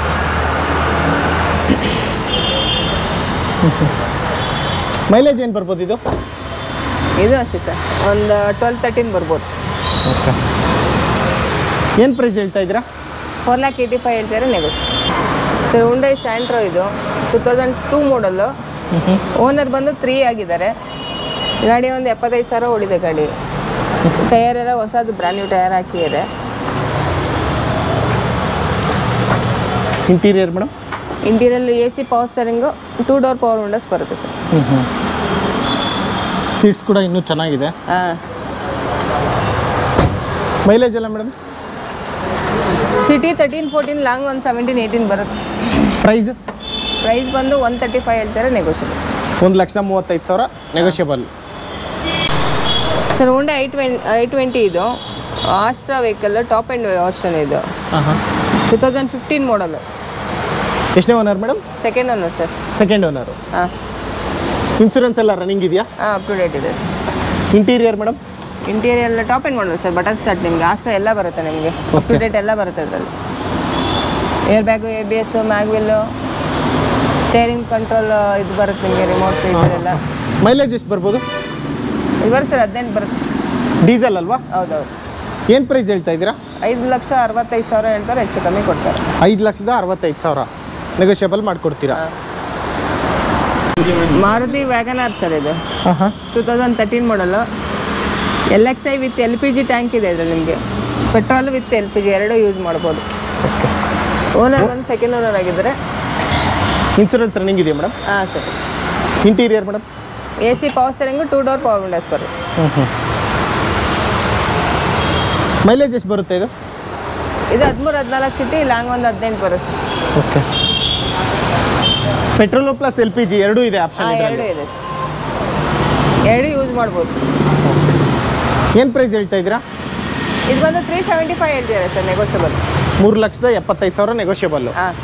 ಮೈಲೇಜ್ ಏನು ಬರ್ಬೋದು ಇದು ಇದು ಅಷ್ಟೇ ಸರ್ ಒಂದು ಟ್ವೆಲ್ ತರ್ಟೀನ್ ಬರ್ಬೋದು ಓಕೆ ಏನು ಪ್ರೈಸ್ ಹೇಳ್ತಾ ಇದ್ದೀರಾ ಫೋರ್ ಲ್ಯಾಕ್ ಏಯ್ಟಿ ಫೈವ್ ಹೇಳ್ತಾರೆ ನೆಗೋಷಿಯೇಟ್ ಸರ್ ಉಂಡೈ ಸ್ಯಾಂಟ್ರೋ ಇದು two thousand two model owner ಬಂದು ತ್ರೀ ಆಗಿದ್ದಾರೆ ಗಾಡಿ ಒಂದು ಎಪ್ಪತ್ತೈದು ಸಾವಿರ ಓಡಿದೆ ಗಾಡಿ ಟೈರ್ ಎಲ್ಲ ಹೊಸದು ಬ್ರ್ಯಾಂಡ್ ನ್ಯೂ ಟೈರ್ ಹಾಕಿದ್ದಾರೆ interior madam interior A C power steering two door power windows ಬರುತ್ತೆ ಸರ್ ಸೀಟ್ಸ್ ಕೂಡ ಇನ್ನೂ ಚೆನ್ನಾಗಿದೆ ಹಾಂ ಮೈಲೇಜ್ ಎಲ್ಲ madam city thirteen fourteen long ಒಂದು ಸೆವೆಂಟೀನ್ ಏಯ್ಟೀನ್ ಬರುತ್ತೆ ಪ್ರೈಸ್ ಪ್ರೈಸ್ ಬಂದು ಒನ್ ತರ್ಟಿ ಫೈವ್ ಹೇಳ್ತಾರೆ ನೆಗೋಷಿಯಬಲ್ ಒಂದು ಲಕ್ಷ ಮೂವತ್ತೈದು ಸಾವಿರ negotiable sir Honda I twenty I twenty ಇದು Asta vehicle top end version ಇದು ಹಾಂ ಹಾಂ ಟೂ ತೌಸಂಡ್ ಫಿಫ್ಟೀನ್ ಮಾಡಲು ಎಷ್ಟನೇ owner madam second owner sir second owner ಹಾಂ ಇನ್ಸೂರೆನ್ಸ್ ಎಲ್ಲ ರನ್ನಿಂಗ್ ಇದೆಯಾ ಹಾಂ ಅಪ್ ಟು ಡೇಟ್ ಇದೆ ಸರ್ ಇಂಟೀರಿಯರ್ ಮೇಡಮ್ ಇಂಟೀರಿಯರ್ ಎಲ್ಲ top end model sir button start ನಿಮಗೆ ಆಸ್ಟ್ರಾ ಎಲ್ಲ ಬರುತ್ತೆ ನಿಮಗೆ ಅಪ್ ಟು ಡೇಟ್ ಎಲ್ಲ ಬರುತ್ತೆ ಅದರಲ್ಲಿ air bag A B S mag wheel steering control ಇದು ಬರುತ್ತೆ ನಿಮಗೆ ರಿಮೋಟ್ ಇದೆಲ್ಲ ಮೈಲೇಜ್ ಎಷ್ಟು ಬರ್ಬೋದು ಇದು ಬರುತ್ತೆ ಸರ್ ಹದಿನೆಂಟು ಬರುತ್ತೆ ಡೀಸೆಲ್ ಅಲ್ವಾ ಹೌದೌದು ಏನು ಪ್ರೈಸ್ ಹೇಳ್ತಾ ಇದ್ದೀರಾ ಐದು ಲಕ್ಷ ಅರವತ್ತೈದು ಸಾವಿರ ಹೇಳ್ತಾರೆ ಹೆಚ್ಚು ಕಮ್ಮಿ ಕೊಡ್ತಾರೆ ಐದು ಲಕ್ಷದ ಅರವತ್ತೈದು ಸಾವಿರ ನೆಗೋಷಿಯಬಲ್ ಮಾಡಿಕೊಡ್ತೀರಾ ಮಾರುತಿ ವ್ಯಾಗನಾರ್ ಸರ್ ಇದು ಹಾಂ ಹಾಂ two thousand thirteen model L X I with L P G tank ಇದೆ ಇದರಲ್ಲಿ ನಿಮಗೆ petrol with L P G ಎರಡೂ ಯೂಸ್ ಮಾಡ್ಬೋದು ಓನರ್ ಬಂದು ಸೆಕೆಂಡ್ ಓನರ್ ಆಗಿದ್ದಾರೆ ಇನ್ಸೂರೆನ್ಸ್ ರನ್ನಿಂಗ್ ಇದೆಯಾ ಮೇಡಮ್ ಹಾಂ sir interior madam A C power steering two door power windows ಬರುತ್ತೆ ಹ್ಞೂ ಹ್ಞೂ ಮೈಲೇಜ್ ಎಷ್ಟು ಬರುತ್ತೆ ಇದು ಇದು ಹದಿಮೂರು ಹದಿನಾಲ್ಕು ಸಿಟಿ ಲಾಂಗ್ ಒಂದು ಹದಿನೆಂಟು ಬರುತ್ತೆ okay petrol plus L P G ಎರಡೂ ಇದೆ ಆಪ್ಷನ್ ಹಾಂ ಎರಡೂ ಇದೆ ಸರ್ ಎರಡೂ ಯೂಸ್ ಮಾಡ್ಬೋದು ಏನು ಪ್ರೈಸ್ ಹೇಳ್ತಾ ಇದ್ದೀರಾ ಇದು ಬಂದು ತ್ರೀ ಸೆವೆಂಟಿ ಫೈವ್ ಹೇಳ್ತಿದ್ದಾರೆ ಸರ್ ನೆಗೋಷಿಯಬಲ್ ಮೂರು ಲಕ್ಷದ ಎಪ್ಪತ್ತೈದು ಸಾವಿರ ನೆಗೋಷಿಯಬಲ್ಲು ಹಾಂ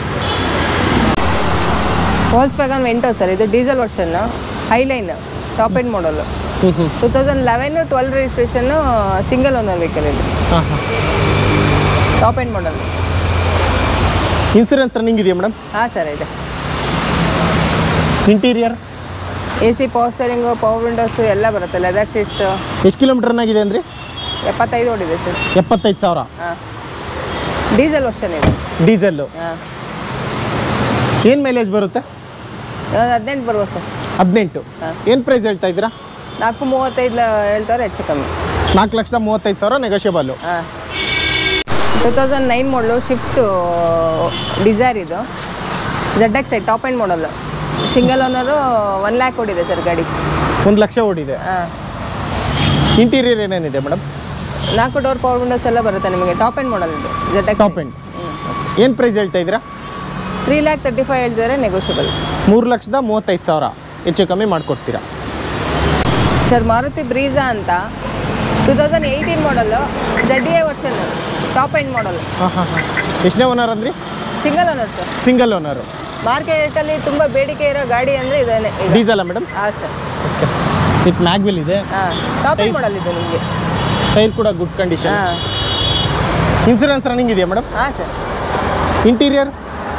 ಹೋಲ್ಸ್ ವ್ಯಾಗನ್ ವೆಂಟೋ ಸರ್ ಇದು diesel version Highline top end model ಹ್ಞೂ ಹ್ಞೂ two thousand eleven twelve registration single owner vehicle ಇದು ಹಾಂ ಹಾಂ top end model insurance running ಇದೆಯಾ ಮೇಡಮ್ ಹಾಂ ಸರ್ ಇದೆ interior A C power steering power windows ಎಲ್ಲ ಬರುತ್ತೆ ಲೆದರ್ ಸೀಟ್ಸು ಎಷ್ಟು ಕಿಲೋಮೀಟರ್ ಆಗಿದೆ ಅಂದ್ರಿ ಎಪ್ಪತ್ತೈದು ಓಡಿದೆ ಸರ್ ಎಪ್ಪತ್ತೈದು ಸಾವಿರ ಹಾಂ ಡೀಸೆಲ್ ವರ್ಷನ್ ಇದು ಡೀಸೆಲ್ಲು ಹಾಂ ಏನು ಮೈಲೇಜ್ ಬರುತ್ತೆ ಒಂದು ಹದಿನೆಂಟು ಬರ್ಬೋದು ಸರ್ ಹದಿನೆಂಟು ಹಾ. ಏನು ಪ್ರೈಸ್ ಹೇಳ್ತಾ ಇದ್ದೀರಾ ನಾಲ್ಕು ಮೂವತ್ತೈದು ಹೇಳ್ತಾರೆ ಹೆಚ್ಚು ಕಮ್ಮಿ ನಾಲ್ಕು ಲಕ್ಷದ ಮೂವತ್ತೈದು ಸಾವಿರ ನೆಗೋಷಿಯಬಲ್ಲು ಹಾಂ two thousand nine model Swift Dzire ಇದು Z X I top end model single owner one lakh ಓಡಿದೆ ಸರ್ ಗಾಡಿ ಒಂದು ಲಕ್ಷ ಓಡಿದೆ ಹಾಂ ಇಂಟೀರಿಯರ್ ಏನೇನಿದೆ ಮೇಡಮ್ ನಾಲ್ಕು ಡೋರ್ ಪವರ್ ವಿಂಡೋಸ್ ಎಲ್ಲ ಬರುತ್ತೆ ನಿಮಗೆ ಟಾಪ್ ಎಂಡ್ ಮಾಡಲ್ ಇದು ಝಡ್ ಎಕ್ಸ್ ಟಾಪ್ ಎಂಡ್ ಏನು ಪ್ರೈಸ್ ಹೇಳ್ತಾ ಇದ್ದೀರಾ ತ್ರೀ ಲ್ಯಾಕ್ ತರ್ಟಿ ಫೈವ್ ಹೇಳ್ತಿದ್ದಾರೆ ನೆಗೋಷಿಯಬಲ್ ಮೂರು ಲಕ್ಷದ ಮೂವತ್ತೈದು ಸಾವಿರ ಹೆಚ್ಚು ಕಮ್ಮಿ ಮಾಡಿಕೊಡ್ತೀರಾ ಸರ್ ಮಾರುತಿ ಬ್ರೀಜಾ ಅಂತ two thousand eighteen model Z A version top end model ಹಾಂ ಹಾಂ ಹಾಂ ಎಷ್ಟನೇ ಓನರ್ ಅಂದ್ರಿ single owner sir single owner ಮಾರ್ಕೆಟಲ್ಲಿ ತುಂಬ ಬೇಡಿಕೆ ಇರೋ ಗಾಡಿ ಅಂದರೆ ಇದೇನೆ ಈಗ ಡೀಸೆಲ್ಲ ಮೇಡಮ್ ಹಾಂ ಸರ್ ಓಕೆ ವಿತ್ ಮ್ಯಾಗ್ವಿಲ್ ಇದೆ ಹಾಂ ಟಾಪ್ ಎಂಡ್ ಮಾಡಲ್ ಇದು ನಿಮಗೆ ಟೈರ್ ಕೂಡ ಗುಡ್ ಕಂಡೀಷನ್ ಹಾಂ ಇನ್ಸೂರೆನ್ಸ್ ರನ್ನಿಂಗ್ ಇದೆಯಾ ಮೇಡಮ್ ಹಾಂ sir interior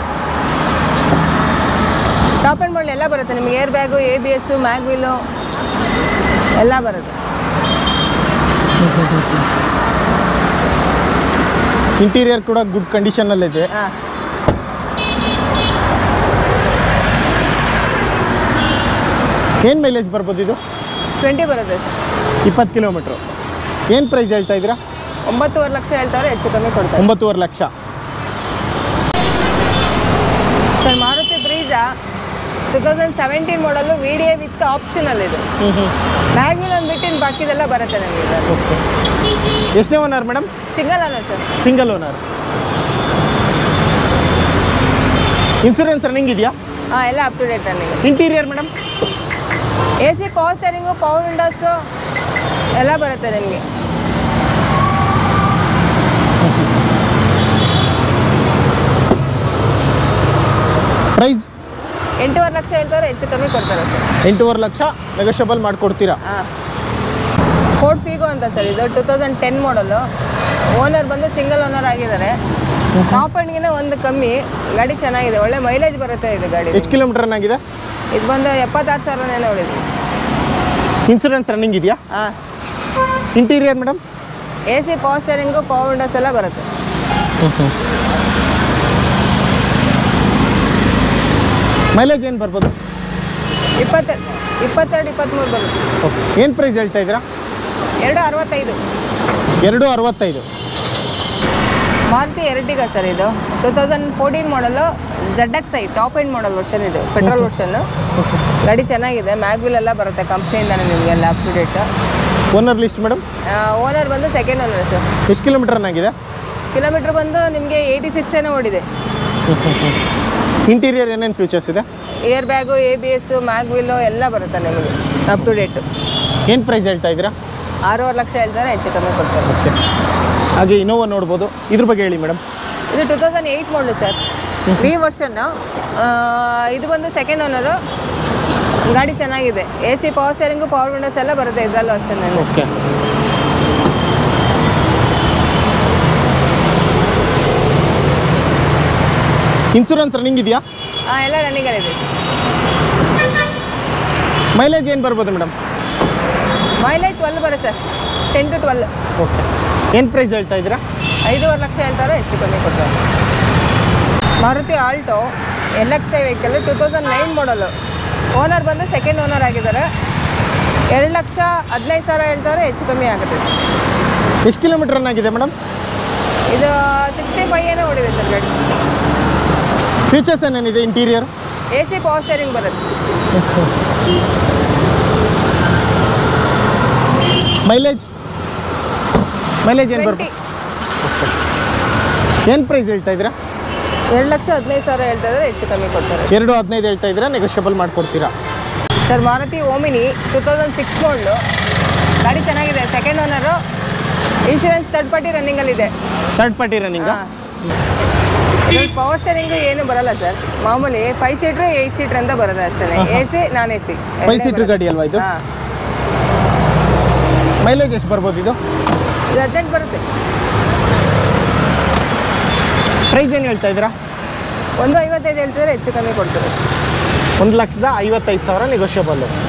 top end model ಎಲ್ಲ ಬರುತ್ತೆ ನಿಮಗೆ air bag A B S ಮ್ಯಾಗ್ವಿಲು ಎಲ್ಲ ಬರುತ್ತೆ ಇಂಟೀರಿಯರ್ ಕೂಡ ಗುಡ್ ಕಂಡೀಷನಲ್ಲಿದೆ ಹಾಂ ಏನು ಮೈಲೇಜ್ ಬರ್ಬೋದು ಇದು ಟ್ವೆಂಟಿ ಬರುತ್ತೆ ಸರ್ ಇಪ್ಪತ್ತು ಕಿಲೋಮೀಟ್ರು ಏನು ಪ್ರೈಸ್ ಹೇಳ್ತಾ ಇದ್ದೀರಾ ಒಂಬತ್ತುವರೆ ಲಕ್ಷ ಹೇಳ್ತಾರೆ ಹೆಚ್ಚು ಕಮ್ಮಿ ಕೊಡ್ತಾರೆ ಒಂಬತ್ತೂವರೆ lakh sir Maruti Brezza two thousand seventeen model V D A with optional ಇದು ಮ್ಯಾಗ್ವಿಲ್ ಒಂದು ಬಿಟ್ಟಿನ ಬಾಕಿದೆಲ್ಲ ಬರುತ್ತೆ ನಮಗೆ ಇದು ಓಕೆ ಎಷ್ಟನೇ ಓನರ್ ಮೇಡಮ್ ಸಿಂಗಲ್ ಅಲ್ಲ sir single owner insurance running ಇದೆಯಾ ಹಾಂ ಎಲ್ಲ ಅಪ್ ಟು ಡೇಟ್ ನನಗೆ interior madam A C power steering power windows ಎಲ್ಲ ಬರುತ್ತೆ ನಿಮಗೆ ಪ್ರೈಸ್ ಎಂಟೂವರೆ ಲಕ್ಷ ಹೇಳ್ತಾರೆ ಹೆಚ್ಚು ಕಮ್ಮಿ ಕೊಡ್ತಾರೆ ಸರ್ ಎಂಟೂವರೆ ಲಕ್ಷ ನೆಗೋಷಿಯಬಲ್ ಮಾಡಿಕೊಡ್ತೀರಾ ಹಾಂ ಫೋರ್ಡ್ ಫೀಗೋ ಅಂತ ಸರ್ ಇದು two thousand ten model owner ಬಂದು ಸಿಂಗಲ್ ಓನರ್ ಆಗಿದ್ದಾರೆ ಟಾಪ್ ಎಂಡ್ಗಿನ ಒಂದು ಕಮ್ಮಿ ಗಾಡಿ ಚೆನ್ನಾಗಿದೆ ಒಳ್ಳೆ ಮೈಲೇಜ್ ಬರುತ್ತೆ ಇದು ಗಾಡಿ ಎಷ್ಟು ಕಿಲೋಮೀಟರ್ ರನ್ ಆಗಿದೆ ಇದು ಬಂದು ಎಪ್ಪತ್ತಾರು ಸಾವಿರನೇ ಹೊಡಿದ್ವಿ ಇನ್ಸೂರೆನ್ಸ್ ರನ್ನಿಂಗ್ ಇದೆಯಾ ಹಾಂ interior madam A C power steering power windows ಎಲ್ಲ ಬರುತ್ತೆ ಮೈಲೇಜ್ ಏನು ಬರ್ಬೋದು ಇಪ್ಪತ್ತೆರಡು ಇಪ್ಪತ್ತೆರಡು ಇಪ್ಪತ್ತ್ಮೂರು ಬರುತ್ತೆ ಓಕೆ ಏನು ಪ್ರೈಸ್ ಹೇಳ್ತಾ ಇದ್ದೀರಾ ಎರಡು ಅರವತ್ತೈದು ಎರಡು ಅರವತ್ತೈದು ಮಾರುತಿ ಎರಟಿಗ ಸರ್ ಇದು two thousand fourteen model Z X I top end model version ಇದು ಪೆಟ್ರೋಲ್ ವರ್ಷನ್ನು ಗಾಡಿ ಚೆನ್ನಾಗಿದೆ ಮ್ಯಾಗ್ವಿಲ್ ಎಲ್ಲ ಬರುತ್ತೆ ಕಂಪ್ನಿಯಿಂದಾನೆ ನಿಮಗೆಲ್ಲ up to date owner list madam owner ಬಂದು ಸೆಕೆಂಡ್ ಓನರ್ ಸರ್ ಎಷ್ಟು ಕಿಲೋಮೀಟರ್ ಆಗಿದೆ ಕಿಲೋಮೀಟ್ರ್ ಬಂದು ನಿಮಗೆ ಏಯ್ಟಿ ಸಿಕ್ಸ್ ಏನೋ ಓಡಿದೆ ಇಂಟೀರಿಯರ್ ಏನೇನು ಫೀಚರ್ಸ್ ಇದೆ air bag A B S mag wheel ಎಲ್ಲ ಬರುತ್ತೆ ನಿಮಗೆ ಅಪ್ ಟು ಡೇಟು ಏನು ಪ್ರೈಸ್ ಹೇಳ್ತಾ ಇದ್ದೀರಾ ಆರೂವರೆ ಲಕ್ಷ ಹೇಳ್ತಾರೆ ಹೆಚ್ಚು ಕಮ್ಮಿ ಕೊಡ್ತಾರೆ ಓಕೆ ಹಾಗೆ ಇನೋವಾ ನೋಡ್ಬೋದು ಇದ್ರ ಬಗ್ಗೆ ಹೇಳಿ ಮೇಡಮ್ ಇದು two thousand eight model sir V version ಇದು ಬಂದು ಸೆಕೆಂಡ್ ಓನರು ಗಾಡಿ ಚೆನ್ನಾಗಿದೆ A C power steering power windows ಎಲ್ಲ ಬರುತ್ತೆ ಇದರಲ್ಲೂ ಅಷ್ಟೇ ನನಗೆ ಓಕೆ ಇನ್ಸೂರೆನ್ಸ್ ರನ್ನಿಂಗ್ ಇದೆಯಾ ಹಾಂ ಎಲ್ಲ ರನ್ನಿಂಗಲ್ಲಿದೆ ಸರ್ ಮೈಲೇಜ್ ಏನು ಬರ್ಬೋದು ಮೇಡಮ್ ಮೈಲೇಜ್ ಟ್ವೆಲ್ ಬರುತ್ತೆ sir ten to twelve okay ಏನು ಪ್ರೈಸ್ ಹೇಳ್ತಾ ಇದ್ದೀರಾ ಐದೂವರೆ ಲಕ್ಷ ಹೇಳ್ತಾರೆ ಹೆಚ್ಚು ಕಮ್ಮಿ ಕೊಡ್ತಾರೆ Maruti Alto L X I vehicle two thousand nine model owner ಬಂದು ಸೆಕೆಂಡ್ ಓನರ್ ಆಗಿದ್ದಾರೆ ಎರಡು ಲಕ್ಷ ಹದಿನೈದು ಸಾವಿರ ಹೇಳ್ತಾರೆ ಹೆಚ್ಚು ಕಮ್ಮಿ ಆಗುತ್ತೆ ಸರ್ ಎಷ್ಟು ಕಿಲೋಮೀಟರ್ ರನ್ ಆಗಿದೆ ಮೇಡಮ್ ಇದು ಸಿಕ್ಸ್ಟಿ ಫೈವ್ ಏನೋ ಓಡಿದೆ ಸರ್ ಗಾಡಿ ಫೀಚರ್ಸ್ ಏನೇನಿದೆ interior A C power steering ಬರುತ್ತೆ ಮೈಲೇಜ್ ಮೈಲೇಜ್ ಏನು ಬರ್ಬೋದು ಟ್ವೆಂಟಿ ಏನು ಪ್ರೈಸ್ ಹೇಳ್ತಾ ಇದ್ದೀರಾ ಎರಡು ಲಕ್ಷ ಹದಿನೈದು ಸಾವಿರ ಹೇಳ್ತಾ ಇದ್ದಾರೆ ಹೆಚ್ಚು ಕಮ್ಮಿ ಕೊಡ್ತಾರೆ ಎರಡು ಹದಿನೈದು ಹೇಳ್ತಾ ಇದ್ದೀರಾ ನೆಗೋಷಿಯಬಲ್ ಮಾಡಿಕೊಡ್ತೀರಾ sir Maruti Omni two thousand six model ಗಾಡಿ ಚೆನ್ನಾಗಿದೆ second owner insurance third party ರನ್ನಿಂಗಲ್ಲಿದೆ ಥರ್ಡ್ ಪಾರ್ಟಿ ರನ್ನಿಂಗ್ ಹಾಂ ಅದ್ರಲ್ಲಿ ಪವರ್ ಸ್ಟೇರಿಂಗು ಏನು ಬರಲ್ಲ ಸರ್ ಮಾಮೂಲಿ ಫೈವ್ ಸೀಟ್ರು ಏಯ್ಟ್ ಸೀಟ್ರ್ ಅಂತ ಬರುತ್ತೆ ಅಷ್ಟೇ A C non A C five seater ಗಾಡಿ ಅಲ್ವಾ ಇದು ಹಾಂ ಮೈಲೇಜ್ ಎಷ್ಟು ಬರ್ಬೋದು ಇದು ಇದು ಹದಿನೆಂಟು ಬರುತ್ತೆ ಪ್ರೈಸ್ ಏನು ಹೇಳ್ತಾ ಇದ್ದೀರಾ ಒಂದು ಐವತ್ತೈದು ಹೇಳ್ತಿದ್ರೆ ಹೆಚ್ಚು ಕಮ್ಮಿ ಕೊಡ್ತಾರೆ ಸರ್ ಒಂದು ಲಕ್ಷದ ಐವತ್ತೈದು ಸಾವಿರ ನೆಗೋಷಿಯಬಲ್ಲು